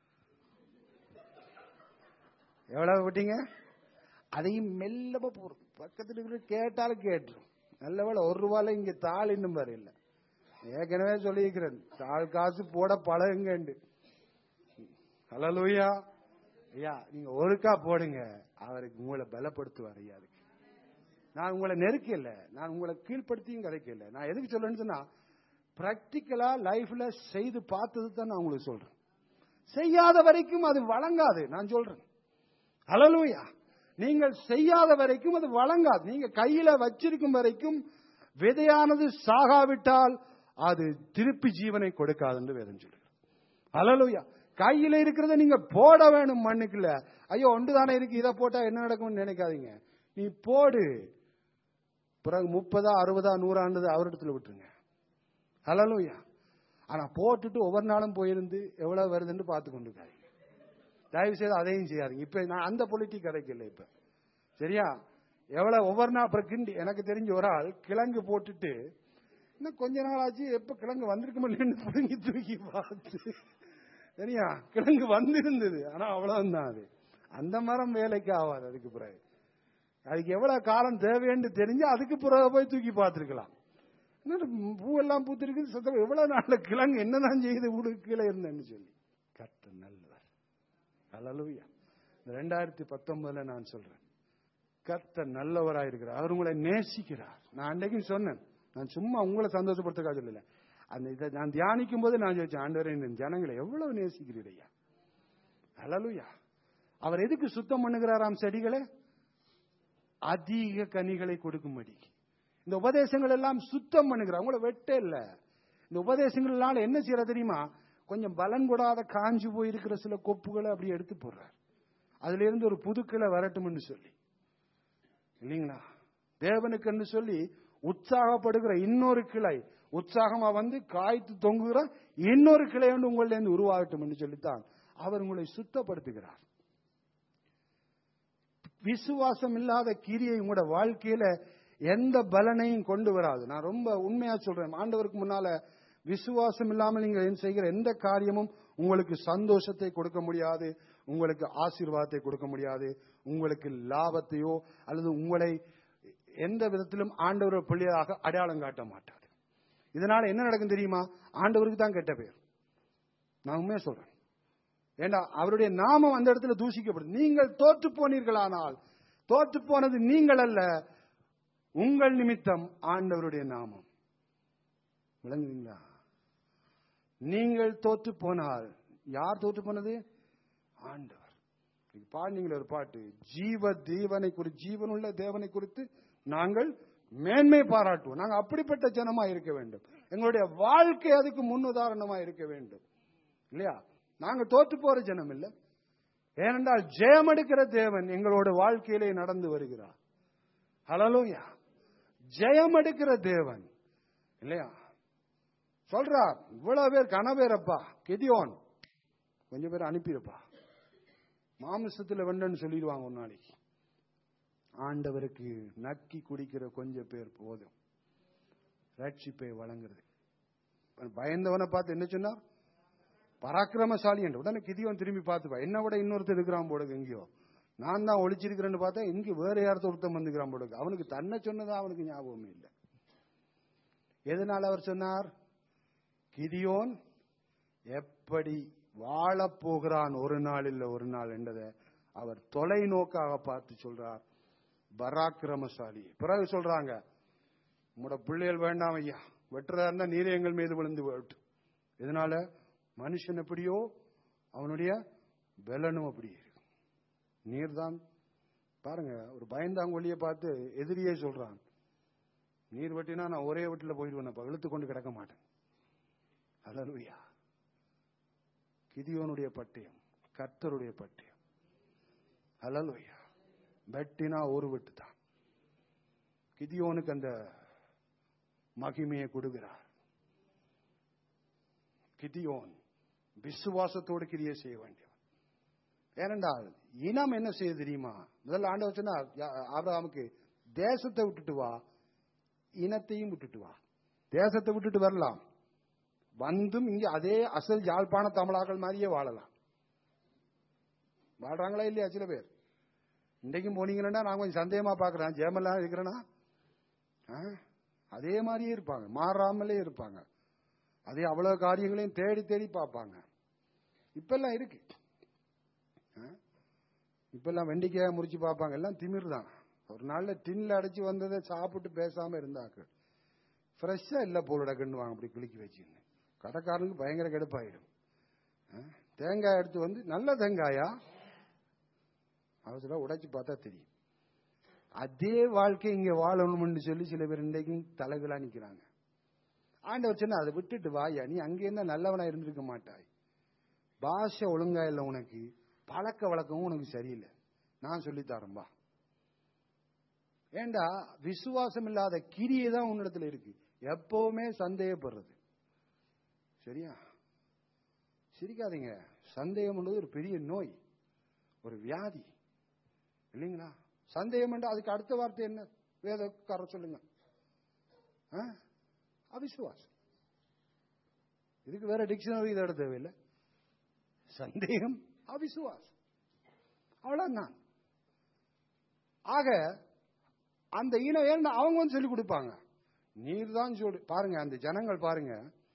எவ்வளவு போட்டீங்க அதையும் மெல்லமா போறோம் பக்கத்துல இருக்கிற கேட்டாலும் கேட்டுரும் நல்ல வேளை ஒரு ரூபால இங்க தாள் இன்னும் வர இல்ல ஏற்கனவே சொல்லியிருக்கிறேன் தாள் காசு போட பழகுங்கண்டு ஹலலூயா ஐயா நீங்க ஒருக்கா போடுங்க அவருக்கு உங்களை பலப்படுத்துவார் ஐயா அதுக்கு நான் உங்களை நெருக்கல நான் உங்களை கீழ்ப்படுத்தியும் கதைக்கல நான் எதுக்கு சொல்றேன்னு சொன்னா பிராக்டிக்கலா லைஃப்ல செய்து பார்த்தது தான் நான் உங்களுக்கு சொல்றேன் செய்யாத வரைக்கும் அது வழங்காது நான் சொல்றேன் ஹalleluya நீங்கள் செய்யாத வரைக்கும் அது வழங்காது நீங்க கையில வச்சிருக்கும் வரைக்கும் விதையானது சாகாவிட்டால் அது திருப்பி ஜீவனை கொடுக்காது என்று வேதம் சொல்லுகிறது ஹalleluya கையில இருக்கிறத நீங்க போட வேணும் மண்ணுக்குள்ள ஐயோ ஒன்று தானே இருக்கு இதை போட்டா என்ன நடக்கும்னு நினைக்காதீங்க நீ போடு பிறகு முப்பதா அறுபதா நூறாண்டு அவரிடத்துல விட்டுருங்க ஹalleluya ஆனா போட்டுட்டு ஒவ்வொரு நாளும் போயிருந்து எவ்வளவு வருதுன்னு பார்த்து கொண்டு இருக்காதீங்க தயவு செய்து அதையும் செய்யாதீங்க இப்ப நான் அந்த பொலிட்டிக் கதைக்கல இப்ப சரியா எவ்வளவு ஒவ்வொரு நாள் அப்புறம் கிண்டி எனக்கு தெரிஞ்ச ஒரு ஆள் கிழங்கு போட்டுட்டு இன்னும் கொஞ்ச நாள் ஆச்சு எப்ப கிழங்கு வந்திருக்குமோ இல்லைன்னு புடுங்கி தூக்கி பார்த்து சரியா கிழங்கு வந்திருந்தது ஆனா அவ்வளவுதான் அது அந்த மரம் வேலைக்கு ஆகாது அதுக்கு பிறகு அதுக்கு எவ்வளவு காலம் தேவைன்னு தெரிஞ்சு அதுக்கு பிறகு போய் தூக்கி பார்த்திருக்கலாம் என்னடா பூவெல்லாம் பூத்திருக்கு சத்தம் எவ்வளவு நாள்ல கிழங்கு என்னதான் செய்யுது வீடு கீழே இருந்தேன்னு சொல்லி கர்த்த நல்லவர் அல்லலுயா இந்த ரெண்டாயிரத்தி பத்தொன்பதுல நான் சொல்றேன் கர்த்தர் நல்லவராயிருக்கிறார் அவர் உங்களை நேசிக்கிறார் நான் அன்றைக்கும் சொன்னேன் நான் சும்மா உங்களை சந்தோஷப்படுத்துக்காக சொல்லல அந்த இதை நான் தியானிக்கும் போது நான் யோசிச்சேன் ஆண்டவரே இந்த ஜனங்களை எவ்வளவு நேசிக்கிறீர் ஐயா அல்லலுயா அவர் எதுக்கு சுத்தம் பண்ணுகிறாராம் செடிகளை அதிக கனிகளை கொடுக்கும்படி இந்த உபதேசங்கள் எல்லாம் சுத்தம் பண்ணுகிறார் உங்களை வெட்ட இல்ல இந்த உபதேசங்கள்னால என்ன செய்யற தெரியுமா கொஞ்சம் பலன் கூடாத காஞ்சு போயிருக்கிற சில கொப்புகளை அப்படி எடுத்து போடுறார் அதுல இருந்து ஒரு புதுக்கிளை வரட்டும்னு சொல்லி இல்லைங்களா தேவனுக்கு சொல்லி உற்சாகப்படுகிற இன்னொரு கிளை உற்சாகமா வந்து காய்த்து தொங்குகிற இன்னொரு கிளை வந்து உங்கள்ட்ட இருந்து உருவாகட்டும் என்று சொல்லித்தான் அவர் உங்களை சுத்தப்படுத்துகிறார் விசுவாசம் இல்லாத கிரியை உங்களோட வாழ்க்கையில எந்த பலனையும் கொண்டு வராது நான் ரொம்ப உண்மையா சொல்றேன் ஆண்டவருக்கு முன்னால விசுவாசம் இல்லாமல் நீங்கள் செய்கிற எந்த காரியமும் உங்களுக்கு சந்தோஷத்தை கொடுக்க முடியாது உங்களுக்கு ஆசீர்வாதத்தை கொடுக்க முடியாது உங்களுக்கு லாபத்தையோ அல்லது உங்களை எந்த விதத்திலும் ஆண்டவர் பிள்ளையாக அடையாளம் காட்ட மாட்டாது இதனால என்ன நடக்கும் தெரியுமா ஆண்டவருக்கு தான் கெட்ட பேர் நான் உண்மையா சொல்றேன் ஏண்டா அவருடைய நாமம் அந்த இடத்துல தூஷிக்கப்படுது நீங்கள் தோற்று போனீர்களானால் தோற்று போனது நீங்கள் அல்ல உங்கள் நிமித்தம் ஆண்டவருடைய நாமம் விளங்குறீங்களா நீங்கள் தோற்று போனால் யார் தோற்று போனது ஆண்டவர் பாடுனீங்களே ஒரு பாட்டு ஜீவ தேவனை குறித்து ஜீவனுள்ள தேவனை குறித்து நாங்கள் மேன்மை பாராட்டுவோம் நாங்கள் அப்படிப்பட்ட ஜனமா இருக்க வேண்டும் எங்களுடைய வாழ்க்கை அதுக்கு முன்னுதாரணமா இருக்க வேண்டும் இல்லையா நாங்க தோற்று போற ஜனம் இல்ல ஏனென்றால் ஜெயமெடுக்கிற தேவன் எங்களோட வாழ்க்கையிலே நடந்து வருகிறார் ஹலலோயா ஜெயமெடுக்கிற தேவன் இல்லையா சொல்றார் இவ்வளவு பேர் கனவேரப்பா கெதியோன் கொஞ்சம் பேர் அனுப்பியிருப்பா மாமிசத்துல வெண்டன்னு சொல்லிடுவாங்க ஒரு நாளைக்கு ஆண்டவருக்கு நக்கி குடிக்கிற கொஞ்சம் பேர் போதும் ரட்சிப்பை வழங்குறது பயந்தவனை பார்த்து என்ன சொன்னார் பராக்கிரமசாலி என்று உடனே கிதியோன் திரும்பி பார்த்துப்பா என்ன விட இன்னொருத்தர் இருக்கிறான் போடுங்க எங்கேயோ நான் தான் ஒழிச்சிருக்கிறேன்னு பார்த்தா இங்க வேற யார்த்த ஒருத்தன் வந்துக்கிறான் போடுங்க அவனுக்கு தன்னை சொன்னதா அவனுக்கு ஞாபகமே இல்லை எதனால் அவர் சொன்னார் கிதியோன் எப்படி வாழப் போகிறான் ஒரு நாள் இல்ல ஒரு நாள் என்றதை அவர் தொலைநோக்காக பார்த்து சொல்றார் பராக்கிரமசாலி பிறகு சொல்றாங்க உங்களோட பிள்ளைகள் வேண்டாம் ஐயா வெட்டுறதா இருந்தா நீரே எங்கள் மீது விழுந்து விட்டு இதனால மனுஷன் எப்படியோ அவனுடைய பலனும் அப்படி இருக்கும் நீர்தான் பாருங்க ஒரு பயந்தாங்கொல்லியை பார்த்து எதிரியே சொல்றான் நீர் வெட்டினா நான் ஒரே வீட்டில் போயிடுவேன் இழுத்து கொண்டு கிடக்க மாட்டேன் அலலுயா கிதியோனுடைய பட்டயம் கர்த்தருடைய பட்டயம் அலலுயா வெட்டினா ஒரு வெட்டு தான் கிதியோனுக்கு அந்த மகிமையை கொடுக்கிறார் கிதியோன் விசுவாசத்தோடு கிரியை செய்ய வேண்டியவன் ஏனென்றால் இனம் என்ன செய்ய தெரியுமா முதல்ல ஆண்டவர் சொன்னா ஆபிரகாமுக்கு தேசத்தை விட்டுட்டு வா இனத்தையும் விட்டுட்டு வா தேசத்தை விட்டுட்டு வரலாம் வந்தும் இங்க அதே அசல் யாழ்ப்பாண தமிழாக்கள் மாதிரியே வாழலாம் வாழ்றாங்களா இல்லையா சில பேர் இன்றைக்கும் போனீங்கன்னா நான் கொஞ்சம் சந்தேகமா பாக்குறேன் ஜெயமெல்லாம் இருக்கிறேன்னா ஆ? அதே மாதிரியே இருப்பாங்க மாறாமலே இருப்பாங்க அதே அவ்வளவு காரியங்களையும் தேடி தேடி பார்ப்பாங்க இப்பெல்லாம் இருக்கு ஆ? இப்பெல்லாம் வெண்டிக்காய் முறிச்சு பார்ப்பாங்க எல்லாம் திமிர் தான் ஒரு நாள்ல டின்ல அடைச்சு வந்ததை சாப்பிட்டு பேசாம இருந்தாங்க ஃப்ரெஷ்ஷா இல்ல போலடக்குன்னு அப்படி குளிக்க வச்சுன்னு கடைக்காரனுக்கு பயங்கர கெடுப்பாயிடும் ஆ? தேங்காய் எடுத்து வந்து நல்ல தேங்காயா அவசரம் உடைச்சு பார்த்தா தெரியும் அதே வாழ்க்கை இங்க வாழணும்னு சொல்லி சில பேர் இன்றைக்கும் தலைகளா நிக்கிறாங்க ஆண்டவர் சொன்ன அதை விட்டுட்டு வாயா நீ அங்கே இருந்தா நல்லவனா இருந்திருக்க மாட்டாய் பாஷை ஒழுங்கா இல்லை உனக்கு பழக்க வழக்கமும் உனக்கு சரியில்லை நான் சொல்லித்தரேன் வா ஏண்டா விசுவாசம் இல்லாத கிரியை தான் உன்னிடத்துல இருக்கு எப்பவுமே சந்தேகப்படுறது சரியா சிரிக்காதீங்க சந்தேகம் ஒரு பெரிய நோய் ஒரு வியாதி இல்லைங்களா சந்தேகம் என்றா அதுக்கு அடுத்த வார்த்தை என்ன வேதக்கார சொல்லுங்க ஆ? அவிசுவாசம் இதுக்கு வேற டிக்ஷனரி இதோட தேவையில்லை சந்தேகம் அவிசுவாசம் அவ்வளவுதான் ஆக அந்த இனம் ஏன்னா அவங்க வந்து சொல்லி கொடுப்பாங்க நீர் தான் சொல்லி பாருங்க அந்த ஜனங்கள் பாருங்க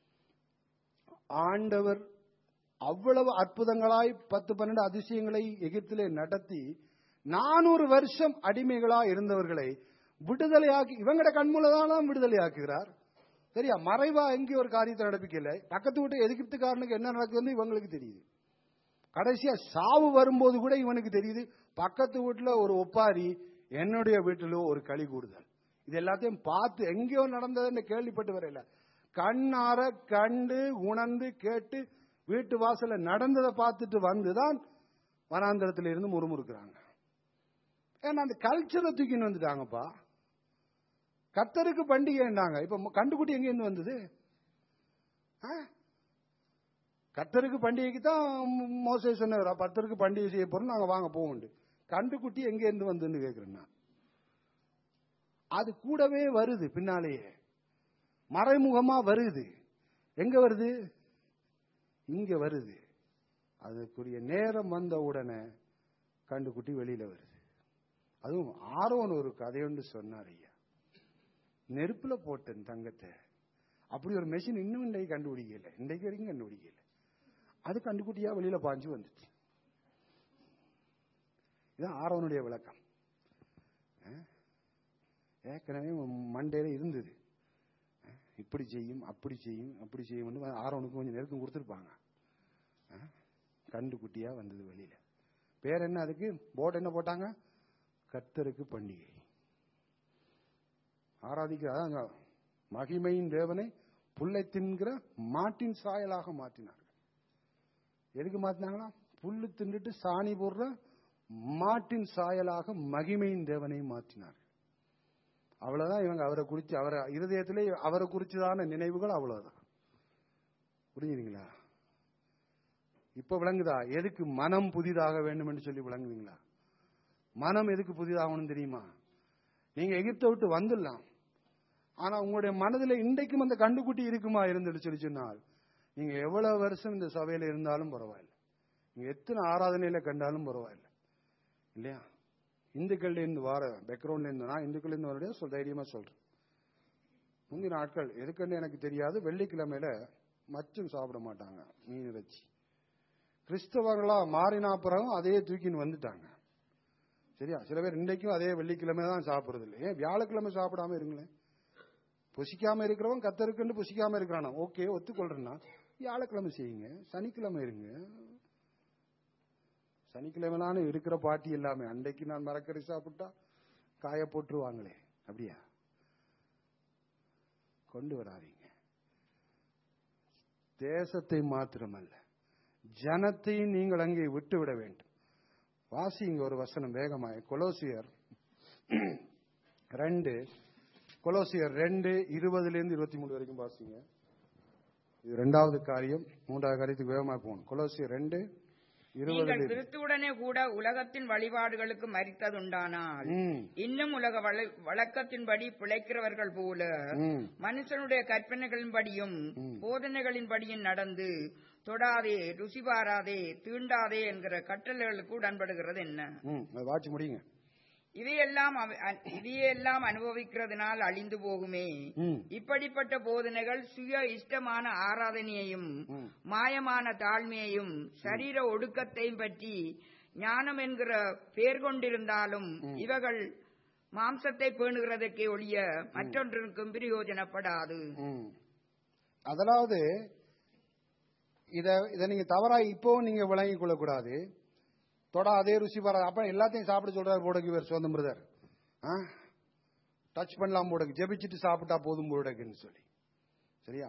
ஆண்டவர் அவ்வளவு அற்புதங்களாய் பத்து பன்னெண்டு அதிசயங்களை எகிப்திலே நடத்தி நானூறு வருஷம் அடிமைகளா இருந்தவர்களை விடுதலையாக்கி இவங்கட கண்மூலதான் விடுதலையாக்குகிறார் சரியா மறைவா எங்கேயும் ஒரு காரியத்தை நடப்பிக்கல பக்கத்து வீட்டு எதிர்க்கிறதுக்காரனுக்கு என்ன நடக்குதுன்னு இவங்களுக்கு தெரியுது கடைசியா சாவு வரும்போது கூட இவனுக்கு தெரியுது பக்கத்து வீட்டுல ஒரு ஒப்பாரி என்னுடைய வீட்டிலோ ஒரு களி கூடுதல் இது எல்லாத்தையும் பார்த்து எங்கேயோ நடந்ததுன்னு கேள்விப்பட்டு வரையில கண்ணார கண்டு உணர்ந்து கேட்டு வீட்டு வாசல்ல நடந்ததை பார்த்துட்டு வந்துதான் வனாந்தரத்துல இருந்து முறுமுறுக்கிறாங்க ஏன்னா அந்த கல்ச்சரை தூக்கின்னு வந்துட்டாங்கப்பா கத்தருக்கு பண்டிகைன்னாங்க இப்ப கண்டுக்குட்டி எங்க இருந்து வந்தது ஆ? கத்தருக்கு பண்டிகைக்கு தான் மோசே சொன்னார் பத்தருக்கு பண்டிகை செய்ய போறோம் நாங்க வாங்க போவோம் கண்டுக்குட்டி எங்க இருந்து வந்துன்னு கேக்குறேன் நான் அது கூடவே வருது பின்னாலேயே மறைமுகமா வருது எங்க வருது இங்க வருது அதுக்குரிய நேரம் வந்த உடனே கண்டுக்குட்டி வெளியில வருது அதுவும் ஆரோன் ஒரு கதையொன்று சொன்னார் ஐயா நெருப்புல போட்டேன் தங்கத்தை அப்படி ஒரு மெஷின் இன்னும் இன்றைக்கு கண்டுபிடிக்கல இன்றைக்கு வரைக்கும் கண்டுபிடிக்கல அது கண்டுக்குட்டியா வெளியில பாஞ்சு வந்துச்சு இதுதான் ஆரோனுடைய விளக்கம் அஹ்? ஏற்கனவே மண்டையில இருந்தது அஹ்? இப்படி செய்யும் அப்படி செய்யும் அப்படி செய்யும் ஆரோனுக்கு கொஞ்சம் நெருக்கம் கொடுத்துருப்பாங்க அஹ்? கண்டுக்குட்டியா வந்தது வெளியில பேர் என்ன அதுக்கு போர்டு என்ன போட்டாங்க கர்த்தருக்கு பண்டிகை ஆராதிக்கிற அதான் அங்க மகிமையின் தேவனை புல்லை தின்கிற மாட்டின் சாயலாக மாற்றினார்கள் எதுக்கு மாத்தினாங்களா புல்லு தின்னுட்டு சாணி போடுற மாட்டின் சாயலாக மகிமையின் தேவனை மாற்றினார்கள் அவ்வளவுதான் இவங்க அவரை குறிச்சு அவரை இருதயத்திலே அவரை குறிச்சுதான நினைவுகள் அவ்வளவுதான் புரிஞ்சுதுங்களா இப்ப விளங்குதா எதுக்கு மனம் புதிதாக வேண்டும் என்று சொல்லி விளங்குதுங்களா மனம் எதுக்கு புதிதாகணும் தெரியுமா நீங்க எகிப்தை விட்டு வந்துடலாம் ஆனா உங்களுடைய மனதில் இன்றைக்கும் அந்த கண்டுக்குட்டி இருக்குமா இருந்துட்டு சொல்லி சொன்னால் நீங்க எவ்வளவு வருஷம் இந்த சபையில இருந்தாலும் பரவாயில்லை நீங்க எத்தனை ஆராதனையில கண்டாலும் பரவாயில்லை இல்லையா இந்துக்கள்ல இருந்து வார பேக்ரவுண்ட்ல இருந்து நான் இந்துக்கள் இருந்து வரடைய சொல் தைரியமா சொல்றேன் முந்தின நாட்கள் எதுக்குன்னு எனக்கு தெரியாது வெள்ளிக்கிழமையில மச்சும் சாப்பிட மாட்டாங்க மீன் இறைச்சி கிறிஸ்தவர்களா மாறினா பிறகும் அதே தூக்கின்னு வந்துட்டாங்க சரியா சில பேர் இன்றைக்கும் அதே வெள்ளிக்கிழமை தான் சாப்பிடுறது இல்லை ஏன் வியாழக்கிழமை சாப்பிடாம இருங்களேன் புசிக்காம இருக்கிறவன் கத்தருக்குன்னு புசிக்காம இருக்கிறானா ஓகே ஒத்துக்கொள்றேன்னா வியாழக்கிழமை செய்யுங்க சனிக்கிழமை இருங்க சனிக்கிழமைலான இருக்கிற பாட்டி எல்லாமே அன்றைக்கு நான் மரக்கறி சாப்பிட்டா காய போட்டுருவாங்களே அப்படியா கொண்டு வராதீங்க தேசத்தை மாத்திரமல்ல ஜனத்தையும் நீங்கள் அங்கே விட்டு விட வேண்டும் வாசிங்க ஒரு வசனம் வேகமாய் கொலோசியர் ரெண்டு கொலோசியர் ரெண்டு இருபதுல இருந்து இருபத்தி மூணு வரைக்கும் வாசிங்க இது ரெண்டாவது காரியம் மூன்றாவது காரியத்துக்கு வேகமாக போகணும் கொலோசியர் ரெண்டு இருபதுல நீங்கள் இருந்து. கிறிஸ்துவுடனே கூட உலகத்தின் வழிபாடுகளுக்கு மறித்ததுண்டானால் ம், இன்னும் உலக வழ- வழக்கத்தின்படி பிழைக்கிறவர்கள் போல ம், மனுஷனுடைய கற்பனைகளின்படியும் ம். போதனைகளின்படியும் நடந்து தொடாதே ருசி பாராதே தீண்டாதே என்கிற கட்டளைகளுக்கு உடன்படுகிறது என்ன ம். அதை வாட்சி முடியுங்க இவையெல்லாம் அவ- அ- இவையெல்லாம் அனுபவிக்கிறதுனால் அழிந்து போகுமே ம், இப்படிப்பட்ட போதனைகள் சுய இஷ்டமான ஆராதனையையும் ம். மாயமான தாழ்மையையும் சரீர ஒடுக்கத்தையும் பற்றி ஞானம் என்கிற பேர் கொண்டிருந்தாலும் இவைகள் மாம்சத்தை பேணுகிறதற்கே ஒழிய மற்றொன்றுக்கும் பிரயோஜனப்படாது ம். அதாவது இத இத நீங்க தவறா இப்போ நீங்க விளங்கிக் கொள்ளக்கூடாது தொட அதே ருசி வராது அப்ப எல்லாத்தையும் சாப்பிட சொல்றாரு போடக்கு இவர் சொந்தம் பிரதர் டச் பண்ணலாம் போடக்கு ஜெபிச்சுட்டு சாப்பிட்டா போதும் போடக்குன்னு சொல்லி சரியா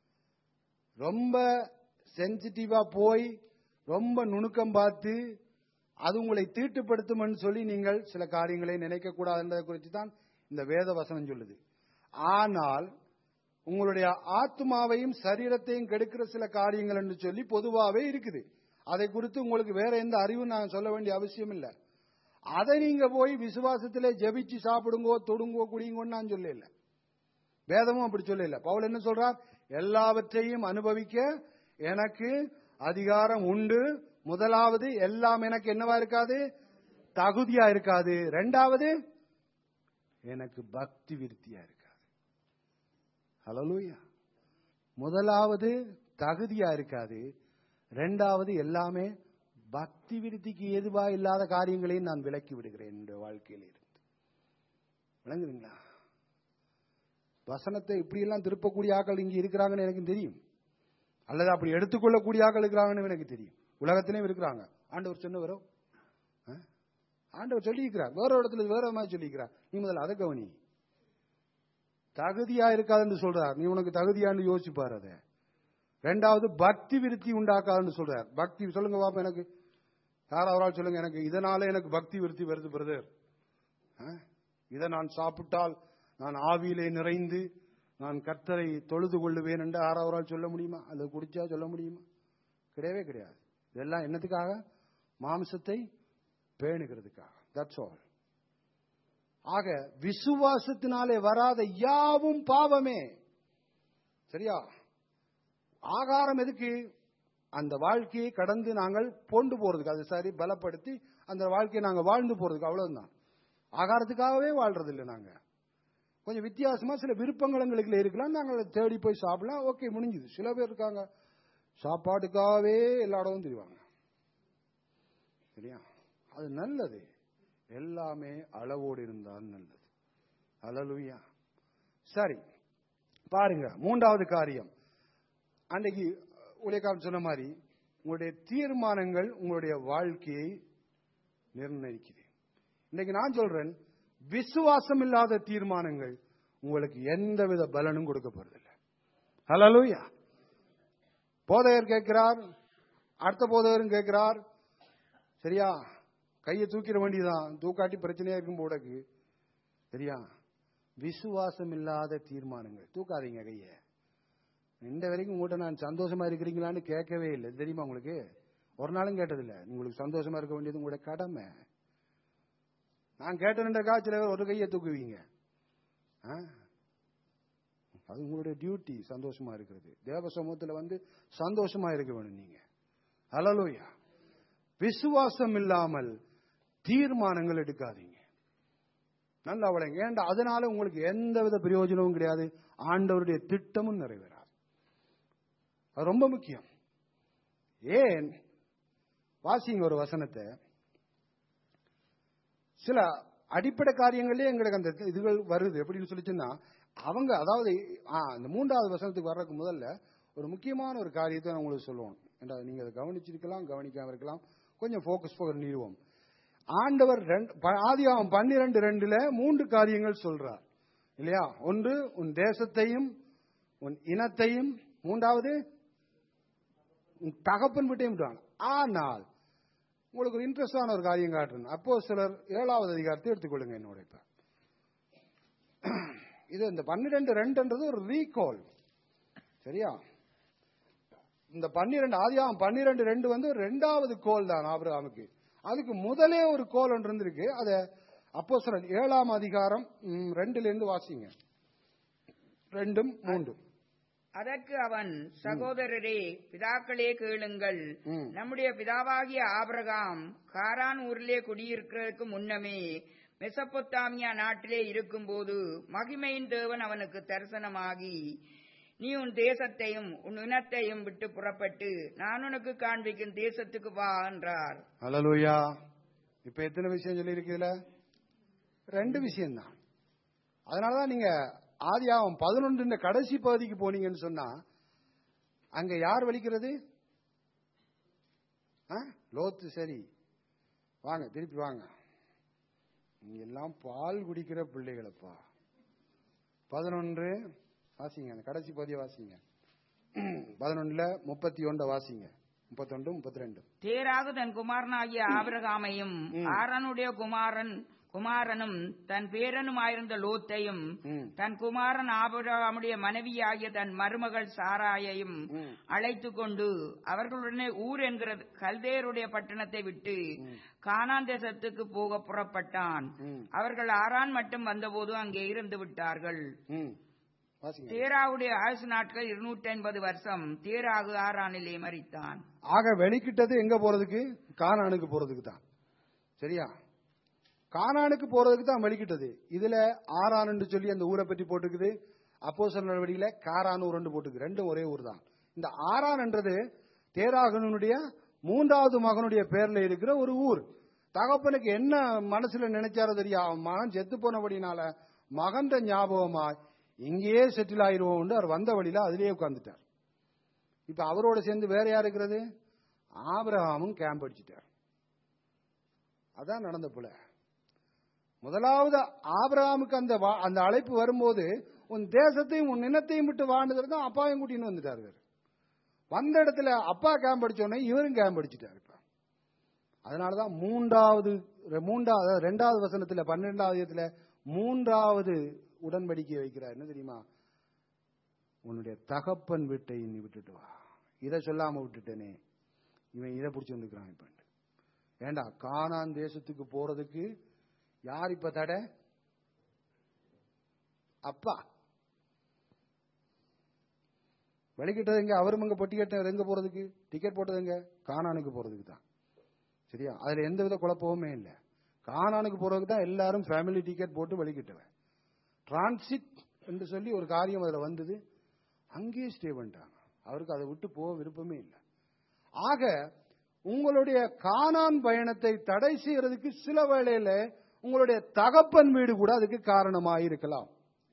ரொம்ப சென்சிட்டிவா போய் ரொம்ப நுணுக்கம் பார்த்து அது உங்களை தீட்டுப்படுத்தும்னு சொல்லி நீங்கள் சில காரியங்களை நினைக்க கூடாதுன்றதை குறித்து தான் இந்த வேத வசனம் சொல்லுது ஆனால் உங்களுடைய ஆத்மாவையும் சரீரத்தையும் கெடுக்கிற சில காரியங்கள் என்று சொல்லி பொதுவாகவே இருக்குது அதை குறித்து உங்களுக்கு வேற எந்த அறிவும் நான் சொல்ல வேண்டிய அவசியம் இல்லை அதை நீங்க போய் விசுவாசத்திலே ஜெபிச்சு சாப்பிடுங்கோ தொடுங்கோ குடிங்கோன்னு நான் சொல்லல வேதமும் அப்படி சொல்லல பவுல் என்ன சொல்றார் எல்லாவற்றையும் அனுபவிக்க எனக்கு அதிகாரம் உண்டு முதலாவது எல்லாம் எனக்கு என்னவா இருக்காது தகுதியா இருக்காது ரெண்டாவது எனக்கு பக்தி விருத்தியா இருக்காது ஹalleluya முதலாவது தகுதியா இருக்காது ரெண்டாவது எல்லாமே பக்தி விருத்திக்கு எதுவா இல்லாத காரியங்களையும் நான் விலக்கி விடுகிறேன் என்னுடைய வாழ்க்கையில் இருந்து விளங்குதுங்களா வசனத்தை இப்படியெல்லாம் திருப்பக்கூடிய ஆட்கள் இங்க இருக்கிறாங்கன்னு எனக்கு தெரியும் அல்லது அப்படி எடுத்துக்கொள்ளக்கூடிய ஆட்கள் இருக்கிறாங்கன்னு எனக்கு தெரியும் உலகத்திலேயும் இருக்கிறாங்க ஆண்டவர் சொன்னவரோ ஆ? ஆண்டவர் சொல்லியிருக்கிறார் வேற இடத்துல வேற மாதிரி சொல்லியிருக்கிறார் நீ முதல்ல அதை கவனி தகுதியா இருக்காதுன்னு சொல்றார் நீ உனக்கு தகுதியான்னு யோசிப்பார் அதை ரெண்டாவது பக்தி விருத்தி உண்டாக்காதுன்னு சொல்றார் பக்தி சொல்லுங்க பாப்பா எனக்கு யார் அவரால் சொல்லுங்க எனக்கு இதனால எனக்கு பக்தி விருத்தி வருது பிரதர் இதை நான் சாப்பிட்டால் நான் ஆவியிலே நிறைந்து நான் கர்த்தரை தொழுது கொள்ளுவேன் என்று யாராவரால் சொல்ல முடியுமா அல்லது குடிச்சா சொல்ல முடியுமா கிடையவே கிடையாது இதெல்லாம் என்னத்துக்காக மாம்சத்தை பேணுகிறதுக்காக தட்ஸ் ஆல் ஆக விசுவாசத்தினாலே வராத யாவும் பாவமே சரியா ஆகாரம் எதுக்கு அந்த வாழ்க்கையை கடந்து நாங்கள் கொண்டு போறதுக்கு அது சரி பலப்படுத்தி அந்த வாழ்க்கையை நாங்கள் வாழ்ந்து போறதுக்கு அவ்வளவுதான் ஆகாரத்துக்காகவே வாழ்றது இல்லை நாங்க கொஞ்சம் வித்தியாசமா சில விருப்பங்கள் எங்களுக்கு இருக்கலாம் நாங்கள் அதை தேடி போய் சாப்பிடலாம் ஓகே முடிஞ்சுது சில பேர் இருக்காங்க சாப்பாட்டுக்காகவே எல்லா இடமும் தெரிவாங்க சரியா அது நல்லது எல்லாமே அளவோடு இருந்தால் நல்லது அலலுயா சரி பாருங்க மூன்றாவது காரியம் அன்னைக்கு உலகம் சொன்ன மாதிரி உங்களுடைய தீர்மானங்கள் உங்களுடைய வாழ்க்கையை நிர்ணயிக்குது இன்னைக்கு நான் சொல்றேன் விசுவாசம் இல்லாத தீர்மானங்கள் உங்களுக்கு எந்தவித பலனும் கொடுக்க போறதில்லை ஹலலூயா போதையர் கேட்கிறார் அடுத்த போதையரும் கேட்கிறார் சரியா கையை தூக்கிட வேண்டியதுதான் தூக்காட்டி பிரச்சனையா இருக்கும் போடக்கு சரியா விசுவாசம் இல்லாத தீர்மானங்கள் தூக்காதீங்க கையை இந்த வரைக்கும் உங்கள்கிட்ட நான் சந்தோஷமா இருக்கிறீங்களான்னு கேட்கவே இல்லை தெரியுமா உங்களுக்கு ஒரு நாளும் கேட்டதில்லை உங்களுக்கு சந்தோஷமா இருக்க வேண்டியது உங்களுடைய கடமை நான் கேட்டேன்டக்கா சில பேர் ஒரு கையை தூக்குவீங்க ஆ? அது உங்களுடைய டியூட்டி சந்தோஷமா இருக்கிறது தேவ சமூகத்தில் வந்து சந்தோஷமா இருக்க வேணும் நீங்க ஹalleluya விசுவாசம் இல்லாமல் தீர்மானங்கள் எடுக்காதீங்க நல்லா வளைங்க ஏன்டா அதனால உங்களுக்கு எந்தவித பிரயோஜனமும் கிடையாது ஆண்டவருடைய திட்டமும் நிறைவேறாது அது ரொம்ப முக்கியம் ஏன் வாசிங்க ஒரு வசனத்தை சில அடிப்படை காரியங்களே எங்களுக்கு அந்த இதுகள் வருது எப்படின்னு சொல்லிச்சுன்னா அவங்க அதாவது ஆ, இந்த மூன்றாவது வசனத்துக்கு வர்றதுக்கு முதல்ல ஒரு முக்கியமான ஒரு காரியத்தை நான் உங்களுக்கு சொல்லுவோம் ஏண்டா நீங்க அதை கவனிச்சிருக்கலாம் கவனிக்காம இருக்கலாம் கொஞ்சம் ஃபோக்கஸ் பண்ணிடுவோம் ஆண்டவர் ரெண்டு- ப- ஆதியாகமம் பன்னிரண்டு ரெண்டுல மூன்று காரியங்கள் சொல்றார் இல்லையா ஒன்று உன் தேசத்தையும் உன் இனத்தையும் மூன்றாவது உன் தகப்பன் விட்டையும் விட்டாங்க ஆனால் உங்களுக்கு ஒரு இன்ட்ரெஸ்டான ஒரு காரியம் காட்டுறேன் அப்போ சிலர் ஏழாவது அதிகாரத்தை எடுத்துக்கொள்ளுங்க என்னோட இப்ப இது இந்த பன்னிரெண்டு ரெண்டுன்றது ஒரு ரீகால் சரியா இந்த பன்னிரெண்டு ஆதியாகம் பன்னிரெண்டு ரெண்டு வந்து ரெண்டாவது கோல் தான் ஆபிரகாமுக்கு அதுக்கு முதலே ஒரு கோல் ஒன்று இருந்திருக்கு அத அப்போ ஏழாம் அதிகாரம் ம், ரெண்டுல இருந்து வாசிங்க ரெண்டும் மூன்றும் அதற்கு அவன் சகோதரரே பிதாக்களே கேளுங்கள் ம். நம்முடைய பிதாவாகிய ஆபிரகாம் காரான் ஊரிலே குடியிருக்கிறதுக்கு முன்னமே மெசப்பொத்தாமியா நாட்டிலே இருக்கும்போது மகிமையின் தேவன் அவனுக்கு தரிசனமாகி நீ உன் தேசத்தையும் உன் இனத்தையும் விட்டு புறப்பட்டு நான் உனக்கு காண்பிக்கும் தேசத்துக்கு வா என்றார் ஹalleluya இப்ப எத்தனை விஷயம் சொல்லி இருக்குதுல ரெண்டு விஷயம் தான் அதனாலதான் நீங்க ஆதியாகம் பதினொன்று கடைசி பகுதிக்கு போனீங்கன்னு சொன்னா அங்க யார் வலிக்கிறது ஆ? லோத்து சரி வாங்க திருப்பி வாங்க நீங்க எல்லாம் பால் குடிக்கிற பிள்ளைகளப்பா பதினொன்று வாசிங்க அந்த கடைசி பகுதியை வாசிங்க பதினொன்னுல முப்பத்தி ஒன்றை வாசிங்க முப்பத்தொன்று முப்பத்தி ரெண்டு தேராகு தன் குமாரனாகிய ஆபிரகாமையும் ஆரனுடைய குமாரன் குமாரனும் தன் பேரனுமாயிருந்த லோத்தையும் ம். தன் குமாரன் ஆபிரகாமுடைய மனைவியாகிய தன் மருமகள் சாராயையும் ம். அழைத்து கொண்டு அவர்களுடனே ஊர் என்கிற கல்தேருடைய பட்டணத்தை விட்டு கானான் தேசத்துக்கு போக புறப்பட்டான் ம். அவர்கள் ஆரான் மட்டும் வந்தபோது அங்கே இருந்து விட்டார்கள் ம் வாசிங்க தேராவுடைய ஆயுசு நாட்கள் இருநூற்றி ஐம்பது வருஷம் தேராகு ஆரானிலே மரித்தான் ஆக வெளிக்கிட்டது எங்க போறதுக்கு கானானுக்கு போறதுக்கு தான் சரியா கானானுக்கு போறதுக்கு தான் வெளிக்கிட்டது இதுல ஆரான்னு சொல்லி அந்த ஊரை பற்றி போட்டுக்குது அப்போ நடவடிக்கையில காரானூர் ரெண்டு போட்டுக்கு ரெண்டும் ஒரே ஊர் தான் இந்த ஆரான்ன்றது தேராகனுடைய மூன்றாவது மகனுடைய பேர்ல இருக்கிற ஒரு ஊர் தகப்பனுக்கு என்ன மனசுல நினைச்சாரோ தெரியா அவன் மகன் செத்து போனபடினால மகன்ற ஞாபகமா இங்கேயே செட்டில் ஆயிருவோம் அவர் வந்த வழியில அதிலேயே உட்கார்ந்துட்டார் இப்ப அவரோட சேர்ந்து வேற யார் இருக்கிறது ஆபிரகாமும் கேம்ப் அடிச்சிட்டார் அதான் நடந்த போல முதலாவது ஆபிரகாமுக்கு அந்த வா- அந்த அழைப்பு வரும்போது உன் தேசத்தையும் உன் இனத்தையும் விட்டு வாழ்ந்தது தான் அப்பாவையும் கூட்டின்னு வந்துட்டார் இவர். வந்த இடத்துல அப்பா கேம்ப் அடிச்ச உடனே இவரும் கேம்ப் அடிச்சிட்டார் இப்ப அதனாலதான் மூன்றாவது மூன்றாவது அதாவது ரெண்டாவது வசனத்துல பன்னிரெண்டாவது இடத்துல மூன்றாவது உடன்படிக்கை வைக்கிறார் என்ன தெரியுமா உன்னுடைய தகப்பன் வீட்டை நீ விட்டுட்டு வா இதை சொல்லாம விட்டுட்டேனே இவன் இதை பிடிச்சு வந்துக்கிறான் இப்ப ஏண்டா கானான் தேசத்துக்கு போறதுக்கு யார் இப்ப தடை அப்பா வெளிக்கிட்டது எங்க அவரும் அங்க பொட்டி கட்டினவர் எங்க போறதுக்கு டிக்கெட் போட்டது எங்க கானானுக்கு போறதுக்கு தான் சரியா அதுல எந்த வித குழப்பமுமே இல்லை கானானுக்கு போறதுக்கு தான் எல்லாரும் ஃபேமிலி டிக்கெட் போட்டு வெளிக்கிட்டவன் டிரான்சிட் என்று சொல்லி ஒரு காரியம் அதுல வந்தது அங்கேயே ஸ்டே பண்ணிட்டாங்க அவருக்கு அதை விட்டு போக விருப்பமே இல்லை ஆக உங்களுடைய கானான் பயணத்தை தடை செய்யறதுக்கு சில வேளையில உங்களுடைய தகப்பன் வீடு கூட அதுக்கு காரணமாயிருக்கலாம்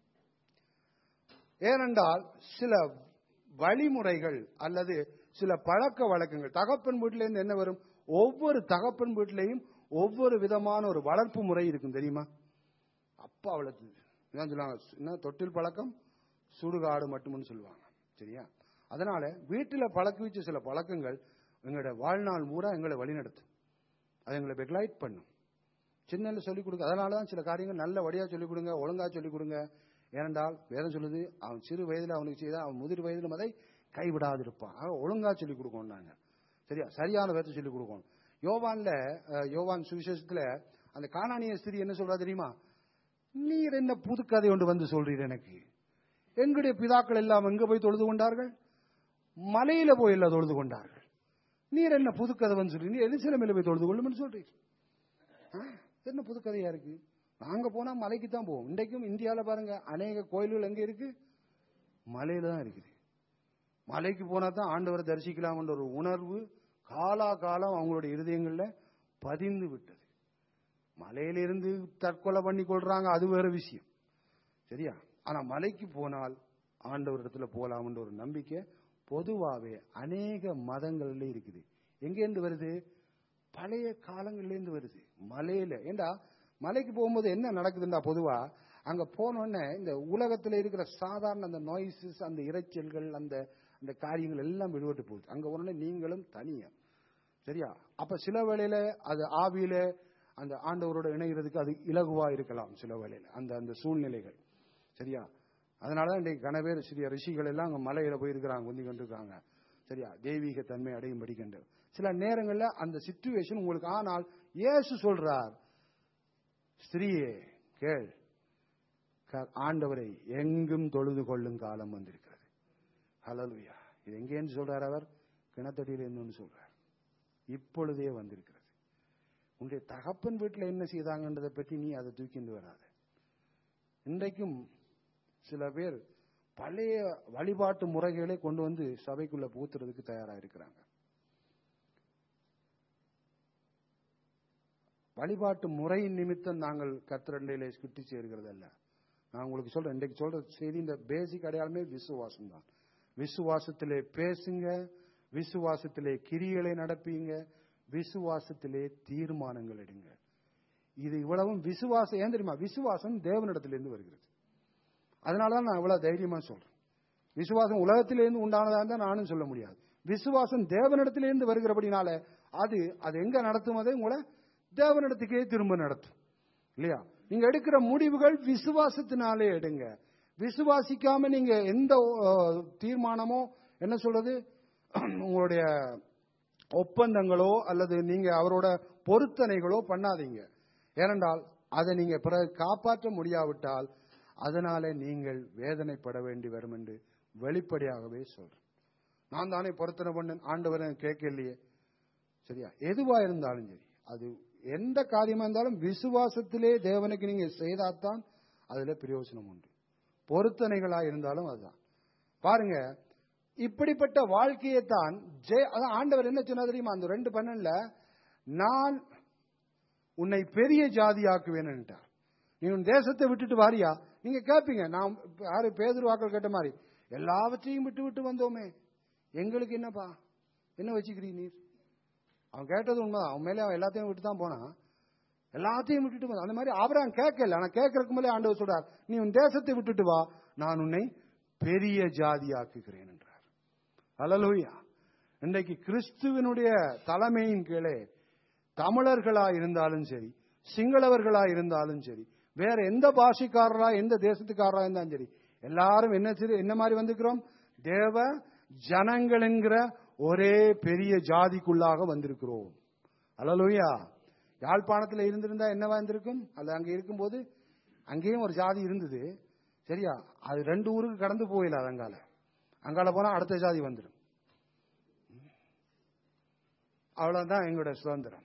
ஏனென்றால் சில வழிமுறைகள் அல்லது சில பழக்க வழக்கங்கள் தகப்பன் வீட்டில இருந்து என்ன வரும் ஒவ்வொரு தகப்பன் வீட்டிலையும் ஒவ்வொரு விதமான ஒரு வளர்ப்பு முறை இருக்கும் தெரியுமா அப்பா வளர்த்தது இதான் சொல்லுவாங்க என்ன தொட்டில் பழக்கம் சுடுகாடு மட்டும்னு சொல்லுவாங்க சரியா அதனால வீட்டுல பழக்க வச்ச சில பழக்கங்கள் எங்களோட வாழ்நாள் பூரா எங்களை வழிநடத்தும் அது எங்களை பெக்லைட் பண்ணும் சின்னல சொல்லிக் கொடுங்க அதனால தான் சில காரியங்கள் நல்ல வழியா சொல்லிக் கொடுங்க ஒழுங்கா சொல்லிக் கொடுங்க ஏனென்றால் வேதம் சொல்லுது அவன் சிறு வயதில் அவனுக்கு செய்த அவன் முதிர் வயதிலும் அதை கைவிடாதிருப்பான் ஆக ஒழுங்கா சொல்லிக் கொடுக்கணும் நாங்க சரியா சரியான வேதத்தை சொல்லிக் கொடுக்கணும் யோவான்ல அஹ், யோவான் சுவிசேஷத்துல அந்த காணானிய ஸ்திரீ என்ன சொல்றா தெரியுமா நீர் என்ன புது கதை ஒன்று வந்து சொல்றீர் எனக்கு எங்களுடைய பிதாக்கள் எல்லாம் எங்க போய் தொழுது கொண்டார்கள் மலையில போய் எல்லாம் தொழுது கொண்டார்கள் நீர் என்ன புது கதை வந்து சொல்றீங்க நீ எரிசிலமையில போய் தொழுது கொள்ளும் சொல்றீர் ஆ, என்ன புது கதையா இருக்கு நாங்க போனா மலைக்கு தான் போவோம் இன்றைக்கும் இந்தியால பாருங்க அநேக கோயில்கள் எங்க இருக்கு மலையில தான் இருக்குது மலைக்கு போனா தான் ஆண்டவரை தரிசிக்கலாம்ன்ற ஒரு உணர்வு காலா காலம் அவங்களுடைய இருதயங்கள்ல பதிந்து விட்டது மலையிலிருந்து தற்கொலை பண்ணி கொள்றாங்க அது வேற விஷயம் சரியா ஆனா மலைக்கு போனால் ஆண்டவரிடத்துல போலாம்ன்ற ஒரு நம்பிக்கை பொதுவாவே அநேக மதங்கள்ல இருக்குது எங்கேருந்து வருது பழைய காலங்கள்ல இருந்து வருது மலையில ஏண்டா மலைக்கு போகும்போது என்ன நடக்குதுண்டா பொதுவா அங்க போனோடனே இந்த உலகத்துல இருக்கிற சாதாரண அந்த நாய்ஸஸ் அந்த இரைச்சல்கள் அந்த அந்த காரியங்கள் எல்லாம் விடுபட்டு போகுது அங்க உடனே நீங்களும் தனியா சரியா அப்ப சில வேளையில அது ஆவியில அந்த ஆண்டவரோட இணைகிறதுக்கு அது இலகுவா இருக்கலாம் சில வேளையில அந்த அந்த சூழ்நிலைகள் சரியா அதனாலதான் இன்றைக்கு கனவேர் சிறிய ரிஷிகள் எல்லாம் அங்க மலையில போயிருக்கிறாங்க குந்தி கொண்டிருக்காங்க சரியா தெய்வீக தன்மை அடையும்படி கண்டு சில நேரங்கள்ல அந்த சிச்சுவேஷன் உங்களுக்கு ஆனால் இயேசு சொல்றார் ஸ்திரீயே கேள் க- ஆண்டவரை எங்கும் தொழுது கொள்ளும் காலம் வந்திருக்கிறது ஹalleluya இது எங்கேன்னு சொல்றார் அவர் கிணத்தடியில் இருந்துன்னு சொல்றார் இப்பொழுதே வந்திருக்கிறது உன்னுடைய தகப்பன் வீட்டில் என்ன செய்தாங்கன்றதை பற்றி நீ அதை தூக்கிண்டு வராத இன்றைக்கும் சில பேர் பழைய வழிபாட்டு முறைகளை கொண்டு வந்து சபைக்குள்ள பூத்துறதுக்கு தயாரா இருக்கிறாங்க வழிபாட்டு முறையின் நிமித்தம் நாங்கள் கத்திரண்டையிலே கிட்டி சேர்கிறது அல்ல நான் உங்களுக்கு சொல்றேன் இன்றைக்கு சொல்ற செய்தி இந்த பேசிக் அடையாளமே விசுவாசம் தான் விசுவாசத்திலே பேசுங்க விசுவாசத்திலே கிரிகளை நடப்பீங்க விசுவாசத்திலே தீர்மானங்கள் எடுங்க இது இவ்வளவும் விசுவாசம் ஏன் தெரியுமா விசுவாசம் தேவனிடத்திலிருந்து வருகிறது அதனாலதான் நான் இவ்வளவு தைரியமா சொல்றேன் விசுவாசம் உலகத்திலிருந்து உண்டானதா இருந்தா நானும் சொல்ல முடியாது விசுவாசம் தேவனிடத்திலிருந்து வருகிறபடினால அது அது எங்க நடத்தும் அதை உங்களை தேவனிடத்துக்கே திரும்ப நடத்தும் இல்லையா நீங்க எடுக்கிற முடிவுகள் விசுவாசத்தினாலே எடுங்க விசுவாசிக்காம நீங்க எந்த அஹ், தீர்மானமோ என்ன சொல்றது உங்களுடைய ஒப்பந்தங்களோ அல்லது நீங்க அவரோட பொருத்தனைகளோ பண்ணாதீங்க ஏனென்றால் அதை நீங்க பிறகு காப்பாற்ற முடியாவிட்டால் அதனாலே நீங்கள் வேதனைப்பட வேண்டி வரும் என்று வெளிப்படையாகவே சொல்றேன் நான் தானே பொருத்தனை பண்ணேன் ஆண்டவரை கேட்கலையே சரியா எதுவா இருந்தாலும் சரி அது எந்த காரியமா இருந்தாலும் விசுவாசத்திலே தேவனுக்கு நீங்க செய்தாதான் அதுல பிரயோஜனம் உண்டு பொருத்தனைகளா இருந்தாலும் அதுதான் பாருங்க இப்படிப்பட்ட வாழ்க்கையை தான் ஜெய அதான் ஆண்டவர் என்ன சொன்னா தெரியுமா அந்த ரெண்டு பன்னெண்டுல நான் உன்னை பெரிய ஜாதியாக்குவேன் என்றார் நீ உன் தேசத்தை விட்டுட்டு வாரியா நீங்க கேட்பீங்க நான் இப்ப யாரு பேதுரு வாக்கள் கேட்ட மாதிரி எல்லாவற்றையும் விட்டு விட்டு வந்தோமே எங்களுக்கு என்னப்பா என்ன வச்சுக்கிறீ நீர் அவன் கேட்டது உண்மைதான் அவன் மேலே அவன் எல்லாத்தையும் விட்டு தான் போனான் எல்லாத்தையும் விட்டுட்டு வந்தான் அந்த மாதிரி ஆபிரகாம் கேட்கல ஆனா கேட்கறதுக்கு மேலே ஆண்டவர் சொல்றார் நீ உன் தேசத்தை விட்டுட்டு வா நான் உன்னை பெரிய ஜாதியாக்குகிறேன் என்றார் அல்லலூயா இன்றைக்கு கிறிஸ்துவனுடைய தலைமையின் கீழே தமிழர்களா இருந்தாலும் சரி சிங்களவர்களா இருந்தாலும் சரி வேற எந்த பாஷைக்காரரா எந்த தேசத்துக்காரரா இருந்தாலும் சரி எல்லாரும் என்ன செய்து- என்ன மாதிரி வந்திருக்கிறோம் தேவ ஜனங்கள் என்கிற ஒரே பெரிய ஜாதிக்குள்ளாக வந்திருக்கிறோம் அல்லலூயா யாழ்ப்பாணத்தில் இருந்திருந்தா என்னவா இருந்திருக்கும் அது அங்க இருக்கும்போது அங்கேயும் ஒரு ஜாதி இருந்தது சரியா அது ரெண்டு ஊருக்கு கடந்து போயில அது அங்கால அங்கால போனா அடுத்த ஜாதி வந்துடும் அவ்வளவுதான் எங்களுடைய சுதந்திரம்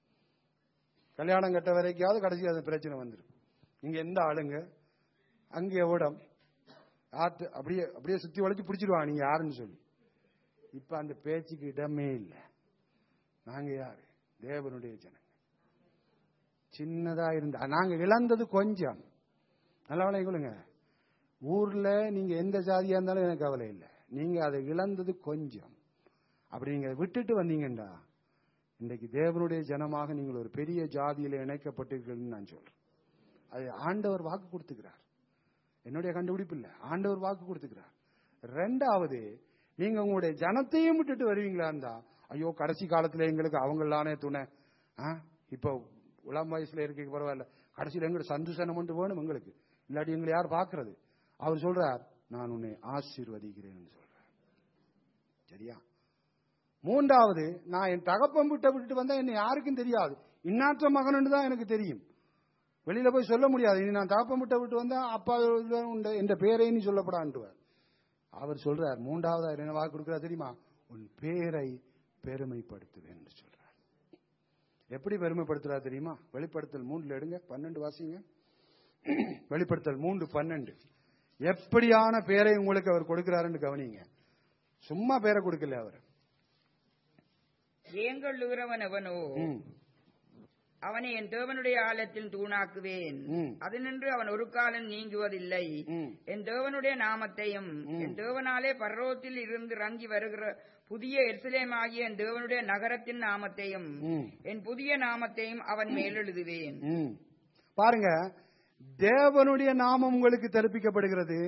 கல்யாணம் கட்ட வரைக்காவது கடைசி அது பிரச்சனை வந்துடும் இங்க எந்த ஆளுங்க அங்க எவ்வளம் ஆத்து அப்படியே அப்படியே சுத்தி வளைச்சு பிடிச்சிருவாங்க நீங்க யாருன்னு சொல்லி இப்ப அந்த பேச்சுக்கு இடமே இல்லை நாங்க யாரு தேவனுடைய ஜனங்க சின்னதா இருந்தா நாங்க இழந்தது கொஞ்சம் நல்ல விளையுங்க ஊர்ல நீங்க எந்த ஜாதியா இருந்தாலும் எனக்கு கவலை இல்லை நீங்க அதை இழந்தது கொஞ்சம் அப்படி நீங்க விட்டுட்டு வந்தீங்கண்டா இன்றைக்கு தேவனுடைய ஜனமாக நீங்கள் ஒரு பெரிய ஜாதியில இணைக்கப்பட்டீர்கள்னு நான் சொல்றேன் அது ஆண்டவர் வாக்கு கொடுத்துக்கிறார் என்னுடைய கண்டுபிடிப்பு இல்ல ஆண்டவர் வாக்கு கொடுத்துக்கிறார் ரெண்டாவது நீங்க உங்களுடைய ஜனத்தையும் விட்டுட்டு வருவீங்களா இருந்தா ஐயோ கடைசி காலத்துல எங்களுக்கு அவங்களானே துணை ஆ? இப்போ உளம் வயசுல இருக்க பரவாயில்ல கடைசியில் எங்களுக்கு சந்தோஷம் மட்டும் வேணும் எங்களுக்கு இல்லாட்டி எங்களை யார் பார்க்கறது அவர் சொல்றார் நான் உன்னை ஆசீர்வதிக்கிறேன் சொல்றார் சரியா மூன்றாவது நான் என் தகப்பன் விட்ட விட்டுட்டு வந்தா என்ன யாருக்கும் தெரியாது இன்னாற்ற மகன் தான் எனக்கு தெரியும் வெளியில போய் சொல்ல முடியாது இனி நான் தகப்பன் விட்ட விட்டு வந்தா அப்பா உண்ட என்ற பேரை நீ சொல்லப்படான்ட்டுவார் அவர் சொல்றார் மூன்றாவது அவர் என்ன வாக்கு கொடுக்கிறார் தெரியுமா உன் பேரை பெருமைப்படுத்துவேன் என்று சொல்றார் எப்படி பெருமைப்படுத்துறார் தெரியுமா வெளிப்படுத்தல் மூன்றுல எடுங்க பன்னெண்டு வாசிங்க வெளிப்படுத்தல் மூன்று பன்னெண்டு எப்படியான பேரை உங்களுக்கு அவர் கொடுக்கிறாருன்னு கவனிங்க சும்மா பேரை கொடுக்கல அவர் ஏங்கொள்ளுகிறவன் எவனோ ம், அவனை என் தேவனுடைய ஆலயத்தில் தூணாக்குவேன் ம். அதனின்று அவன் ஒரு காலம் நீங்குவதில்லை ம். என் தேவனுடைய நாமத்தையும் என் தேவனாலே பர்வத்தில் இருந்து இறங்கி வருகிற புதிய எருசலேமாகிய என் தேவனுடைய நகரத்தின் நாமத்தையும் ம். என் புதிய நாமத்தையும் அவன் மேலெழுதுவேன் ம். பாருங்க தேவனுடைய நாமம் உங்களுக்கு தெரிவிக்கப்படுகிறது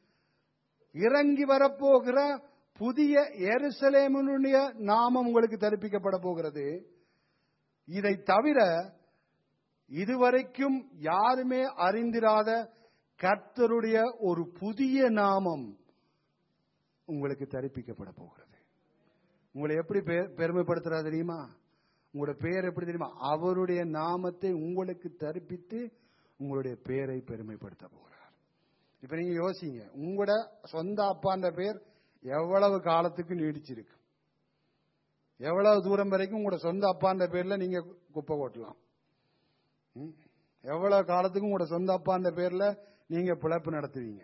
இறங்கி வரப்போகிற புதிய எருசலேமனுடைய நாமம் உங்களுக்கு தெரிவிக்கப்பட போகிறது இதை தவிர இதுவரைக்கும் யாருமே அறிந்திராத கர்த்தருடைய ஒரு புதிய நாமம் உங்களுக்கு தெரிவிக்கப்பட போகிறது உங்களை எப்படி பெ- பெருமைப்படுத்துறா தெரியுமா உங்களோட பெயர் எப்படி தெரியுமா அவருடைய நாமத்தை உங்களுக்கு தரிப்பித்து உங்களுடைய பெயரை பெருமைப்படுத்த போகிறார் இப்ப நீங்க யோசிங்க உங்களோட சொந்த அப்பான்ற பேர் எவ்வளவு காலத்துக்கு நீடிச்சிருக்கு எவ்வளவு தூரம் வரைக்கும் உங்களோட சொந்த அப்பான்ற பேர்ல நீங்க குப்பை கொட்டலாம் ம்? எவ்வளவு காலத்துக்கு உங்களோட சொந்த அப்பான்ற பேர்ல நீங்க பிழைப்பு நடத்துவீங்க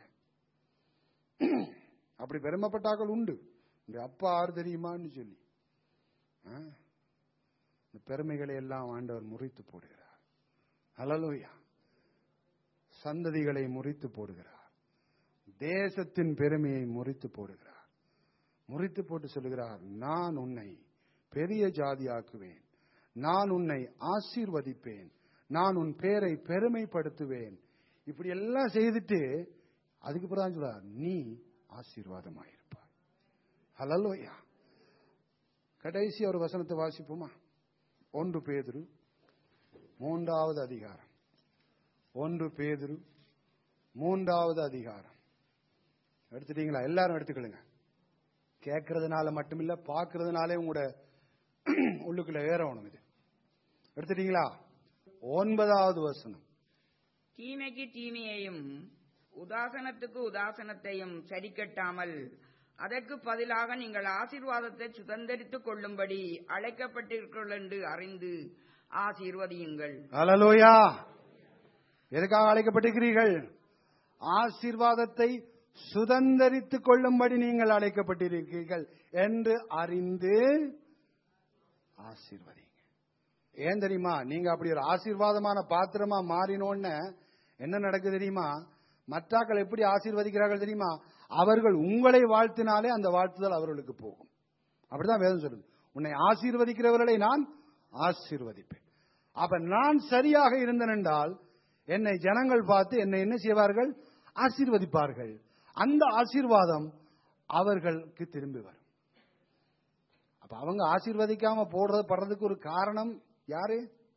அப்படி பெருமைப்பட்டாக்கள் உண்டு இந்த அப்பா ஆறு தெரியுமான்னு சொல்லி ஆ? இந்த பெருமைகளை எல்லாம் ஆண்டவர் முறித்து போடுகிறார் ஹalleluya சந்ததிகளை முறித்து போடுகிறார் தேசத்தின் பெருமையை முறித்து போடுகிறார் முறித்து போட்டு சொல்லுகிறார் நான் உன்னை பெரிய ஜாதியாக்குவேன் நான் உன்னை ஆசீர்வதிப்பேன் நான் உன் பேரை பெருமைப்படுத்துவேன் இப்படி எல்லாம் செய்துட்டு அதுக்கு பிறகு சொல்றார் நீ ஆசீர்வாதமாயிருப்பாய் ஹலலோயா கடைசி ஒரு வசனத்தை வாசிப்போமா ஒன்று பேதுரு மூன்றாவது அதிகாரம் ஒன்று பேதுரு மூன்றாவது அதிகாரம் எடுத்துட்டீங்களா எல்லாரும் எடுத்துக்கொள்ளுங்க கேட்கறதுனால மட்டுமில்ல பார்க்கறதுனாலே உங்களோட உள்ளுக்குள்ள ஏறணும் இது எடுத்துட்டீங்களா ஒன்பதாவது வசனம் தீமைக்கு தீமையையும் உதாசனத்துக்கு உதாசனத்தையும் சரிக்கட்டாமல் அதற்கு பதிலாக நீங்கள் ஆசீர்வாதத்தை சுதந்திரித்துக் கொள்ளும்படி அழைக்கப்பட்டிருக்கிறீர்கள் என்று அறிந்து ஆசீர்வதியுங்கள் அலலோயா எதுக்காக அழைக்கப்பட்டிருக்கிறீர்கள் ஆசீர்வாதத்தை சுதந்தரித்துக் கொள்ளும்படி நீங்கள் அழைக்கப்பட்டிருக்கிறீர்கள் என்று அறிந்து ஆசீர்வதிங்க ஏன் தெரியுமா நீங்க அப்படி ஒரு ஆசீர்வாதமான பாத்திரமா மாறினோன்னு என்ன நடக்குது தெரியுமா மற்றாக்கள் எப்படி ஆசீர்வதிக்கிறார்கள் தெரியுமா அவர்கள் உங்களை வாழ்த்தினாலே அந்த வாழ்த்துதல் அவர்களுக்கு போகும் அப்படிதான் வேதம் சொல்லுது உன்னை ஆசீர்வதிக்கிறவர்களை நான் ஆசீர்வதிப்பேன் அப்ப நான் சரியாக இருந்தேன் என்றால் என்னை ஜனங்கள் பார்த்து என்னை என்ன செய்வார்கள் ஆசீர்வதிப்பார்கள் அந்த ஆசீர்வாதம் அவர்களுக்கு திரும்பி வரும் அப்ப அவங்க ஆசீர்வதிக்காம போடுறது படுறதுக்கு ஒரு காரணம் யாரு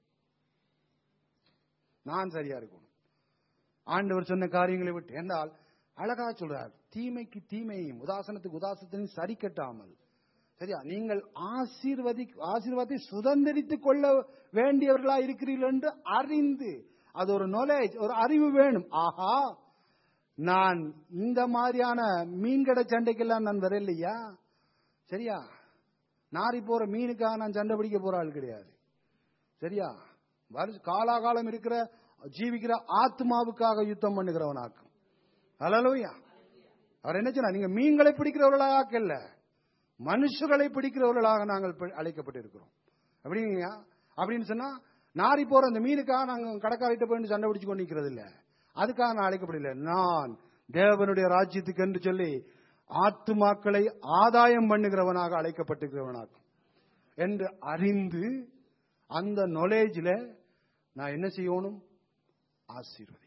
நான் சரியா இருக்கணும் ஆண்டவர் சொன்ன காரியங்களை விட்டு என்றால் அழகா சொல்றார் தீமைக்கு தீமையும் உதாசனத்துக்கு உதாசனத்தையும் சரி கட்டாமல் சரியா நீங்கள் ஆசீர்வதி ஆசீர்வாதத்தை சுதந்திரித்துக் கொள்ள வேண்டியவர்களா இருக்கிறீர்கள் என்று அறிந்து அது ஒரு நாலேஜ் ஒரு அறிவு வேணும் ஆஹா நான் இந்த மாதிரியான மீன்கடை சண்டைக்கெல்லாம் நான் வரலையா சரியா நாரி போற மீனுக்காக நான் சண்டை பிடிக்க போற ஆள் கிடையாது சரியா வருஷ காலாகாலம் இருக்கிற ஜீவிக்கிற ஆத்மாவுக்காக யுத்தம் பண்ணுகிறவனாக்கும் அலலோயா அவர் என்ன சொன்னா நீங்க மீன்களை பிடிக்கிறவர்களாக இல்ல மனுஷர்களை பிடிக்கிறவர்களாக நாங்கள் பி- அழைக்கப்பட்டிருக்கிறோம் அப்படிங்க அப்படின்னு சொன்னா நாரி போற அந்த மீனுக்காக நாங்க கடற்காரிட்ட போய் சண்டை பிடிச்சு கொண்டு நிக்கிறது இல்ல அதுக்காக நான் அழைக்கப்படல நான் தேவனுடைய ராஜ்யத்துக்கு என்று சொல்லி ஆத்துமாக்களை ஆதாயம் பண்ணுகிறவனாக அழைக்கப்பட்டிருக்கிறவனாகும் என்று அறிந்து அந்த நாலேஜ்ல நான் என்ன செய்யணும் ஆசீர்வதிக்கணும்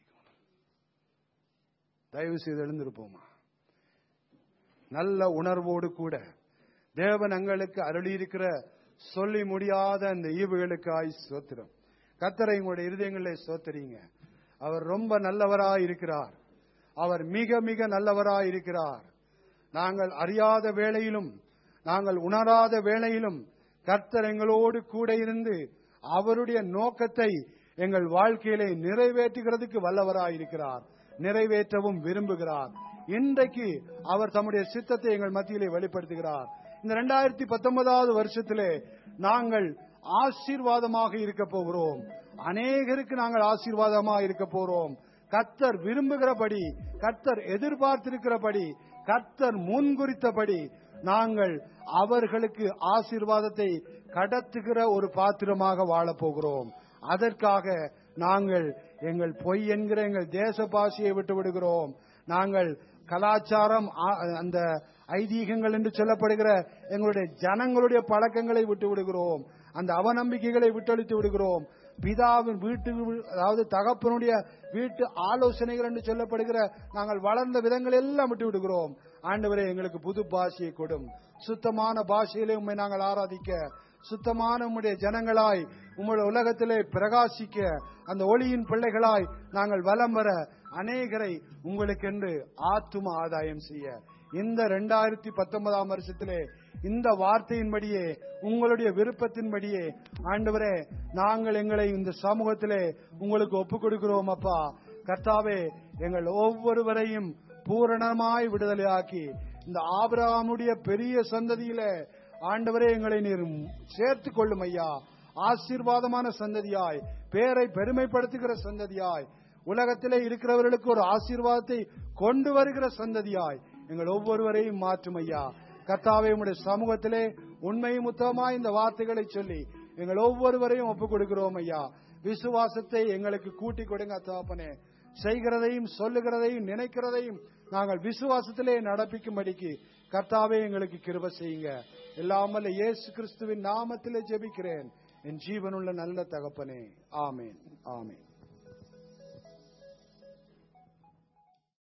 தயவு செய்து எழுந்திருப்போமா நல்ல உணர்வோடு கூட தேவன் எங்களுக்கு அருளியிருக்கிற சொல்லி முடியாத அந்த ஈவுகளுக்காய் சோத்திரம் கத்தரை உங்களுடைய இருதயங்களிலே சோத்தரிங்க அவர் ரொம்ப நல்லவராய் இருக்கிறார் அவர் மிக மிக நல்லவராய் இருக்கிறார் நாங்கள் அறியாத வேளையிலும் நாங்கள் உணராத வேளையிலும் கர்த்தர் எங்களோடு கூட இருந்து அவருடைய நோக்கத்தை எங்கள் வாழ்க்கையிலே நிறைவேற்றுகிறதுக்கு வல்லவராய் இருக்கிறார் நிறைவேற்றவும் விரும்புகிறார் இன்றைக்கு அவர் தம்முடைய சித்தத்தை எங்கள் மத்தியிலே வெளிப்படுத்துகிறார் இந்த இரண்டாயிரத்தி பத்தொன்பதாவது வருஷத்திலே நாங்கள் ஆசீர்வாதமாக இருக்க போகிறோம் அநேகருக்கு நாங்கள் ஆசீர்வாதமாக இருக்க போறோம் கர்த்தர் விரும்புகிறபடி கர்த்தர் எதிர்பார்த்திருக்கிறபடி கர்த்தர் முன்குறித்தபடி நாங்கள் அவர்களுக்கு ஆசீர்வாதத்தை கடத்துகிற ஒரு பாத்திரமாக வாழப் போகிறோம் அதற்காக நாங்கள் எங்கள் பொய் என்கிற எங்கள் தேச பாஷையை விட்டு விடுகிறோம் நாங்கள் கலாச்சாரம் ஆ- அந்த ஐதீகங்கள் என்று சொல்லப்படுகிற எங்களுடைய ஜனங்களுடைய பழக்கங்களை விட்டு விடுகிறோம் அந்த அவநம்பிக்கைகளை விட்டொழித்து விடுகிறோம் பிதாவின் வீட்டு அதாவது தகப்பனுடைய வீட்டு ஆலோசனைகள் என்று சொல்லப்படுகிற நாங்கள் வளர்ந்த விதங்கள் எல்லாம் விட்டு விடுகிறோம் ஆண்டவரே எங்களுக்கு புது பாஷையை கொடும் சுத்தமான பாஷையிலே உண்மை நாங்கள் ஆராதிக்க சுத்தமான உம்முடைய ஜனங்களாய் உம்முடைய உலகத்திலே பிரகாசிக்க அந்த ஒளியின் பிள்ளைகளாய் நாங்கள் வலம் வர அநேகரை உங்களுக்கென்று ஆத்தும ஆதாயம் செய்ய இந்த ரெண்டாயிரத்தி பத்தொன்பதாம் வருஷத்திலே இந்த வார்த்தையின்படியே உங்களுடைய விருப்பத்தின்படியே ஆண்டவரே நாங்கள் எங்களை இந்த சமூகத்திலே உங்களுக்கு ஒப்புக் கொடுக்கிறோம் அப்பா கர்த்தாவே எங்கள் ஒவ்வொருவரையும் பூரணமாய் விடுதலையாக்கி இந்த ஆபிரகாமுடைய பெரிய சந்ததியில ஆண்டவரே எங்களை நீர் சேர்த்துக் கொள்ளும் ஐயா ஆசீர்வாதமான சந்ததியாய் பேரை பெருமைப்படுத்துகிற சந்ததியாய் உலகத்திலே இருக்கிறவர்களுக்கு ஒரு ஆசீர்வாதத்தை கொண்டு வருகிற சந்ததியாய் எங்கள் ஒவ்வொருவரையும் மாற்றும் ஐயா கர்த்தாவே உம்முடைய சமூகத்திலே உண்மையும் உத்தமமாய் இந்த வார்த்தைகளை சொல்லி எங்கள் ஒவ்வொருவரையும் ஒப்புக் கொடுக்கிறோம் ஐயா விசுவாசத்தை எங்களுக்கு கூட்டிக் கொடுங்க தகப்பனே செய்கிறதையும் சொல்லுகிறதையும் நினைக்கிறதையும் நாங்கள் விசுவாசத்திலே நடப்பிக்கும்படிக்கு கர்த்தாவே எங்களுக்கு கிருப செய்யுங்க எல்லாமல்ல இயேசு கிறிஸ்துவின் நாமத்திலே ஜெபிக்கிறேன் என் ஜீவனுள்ள நல்ல தகப்பனே ஆமேன் ஆமேன்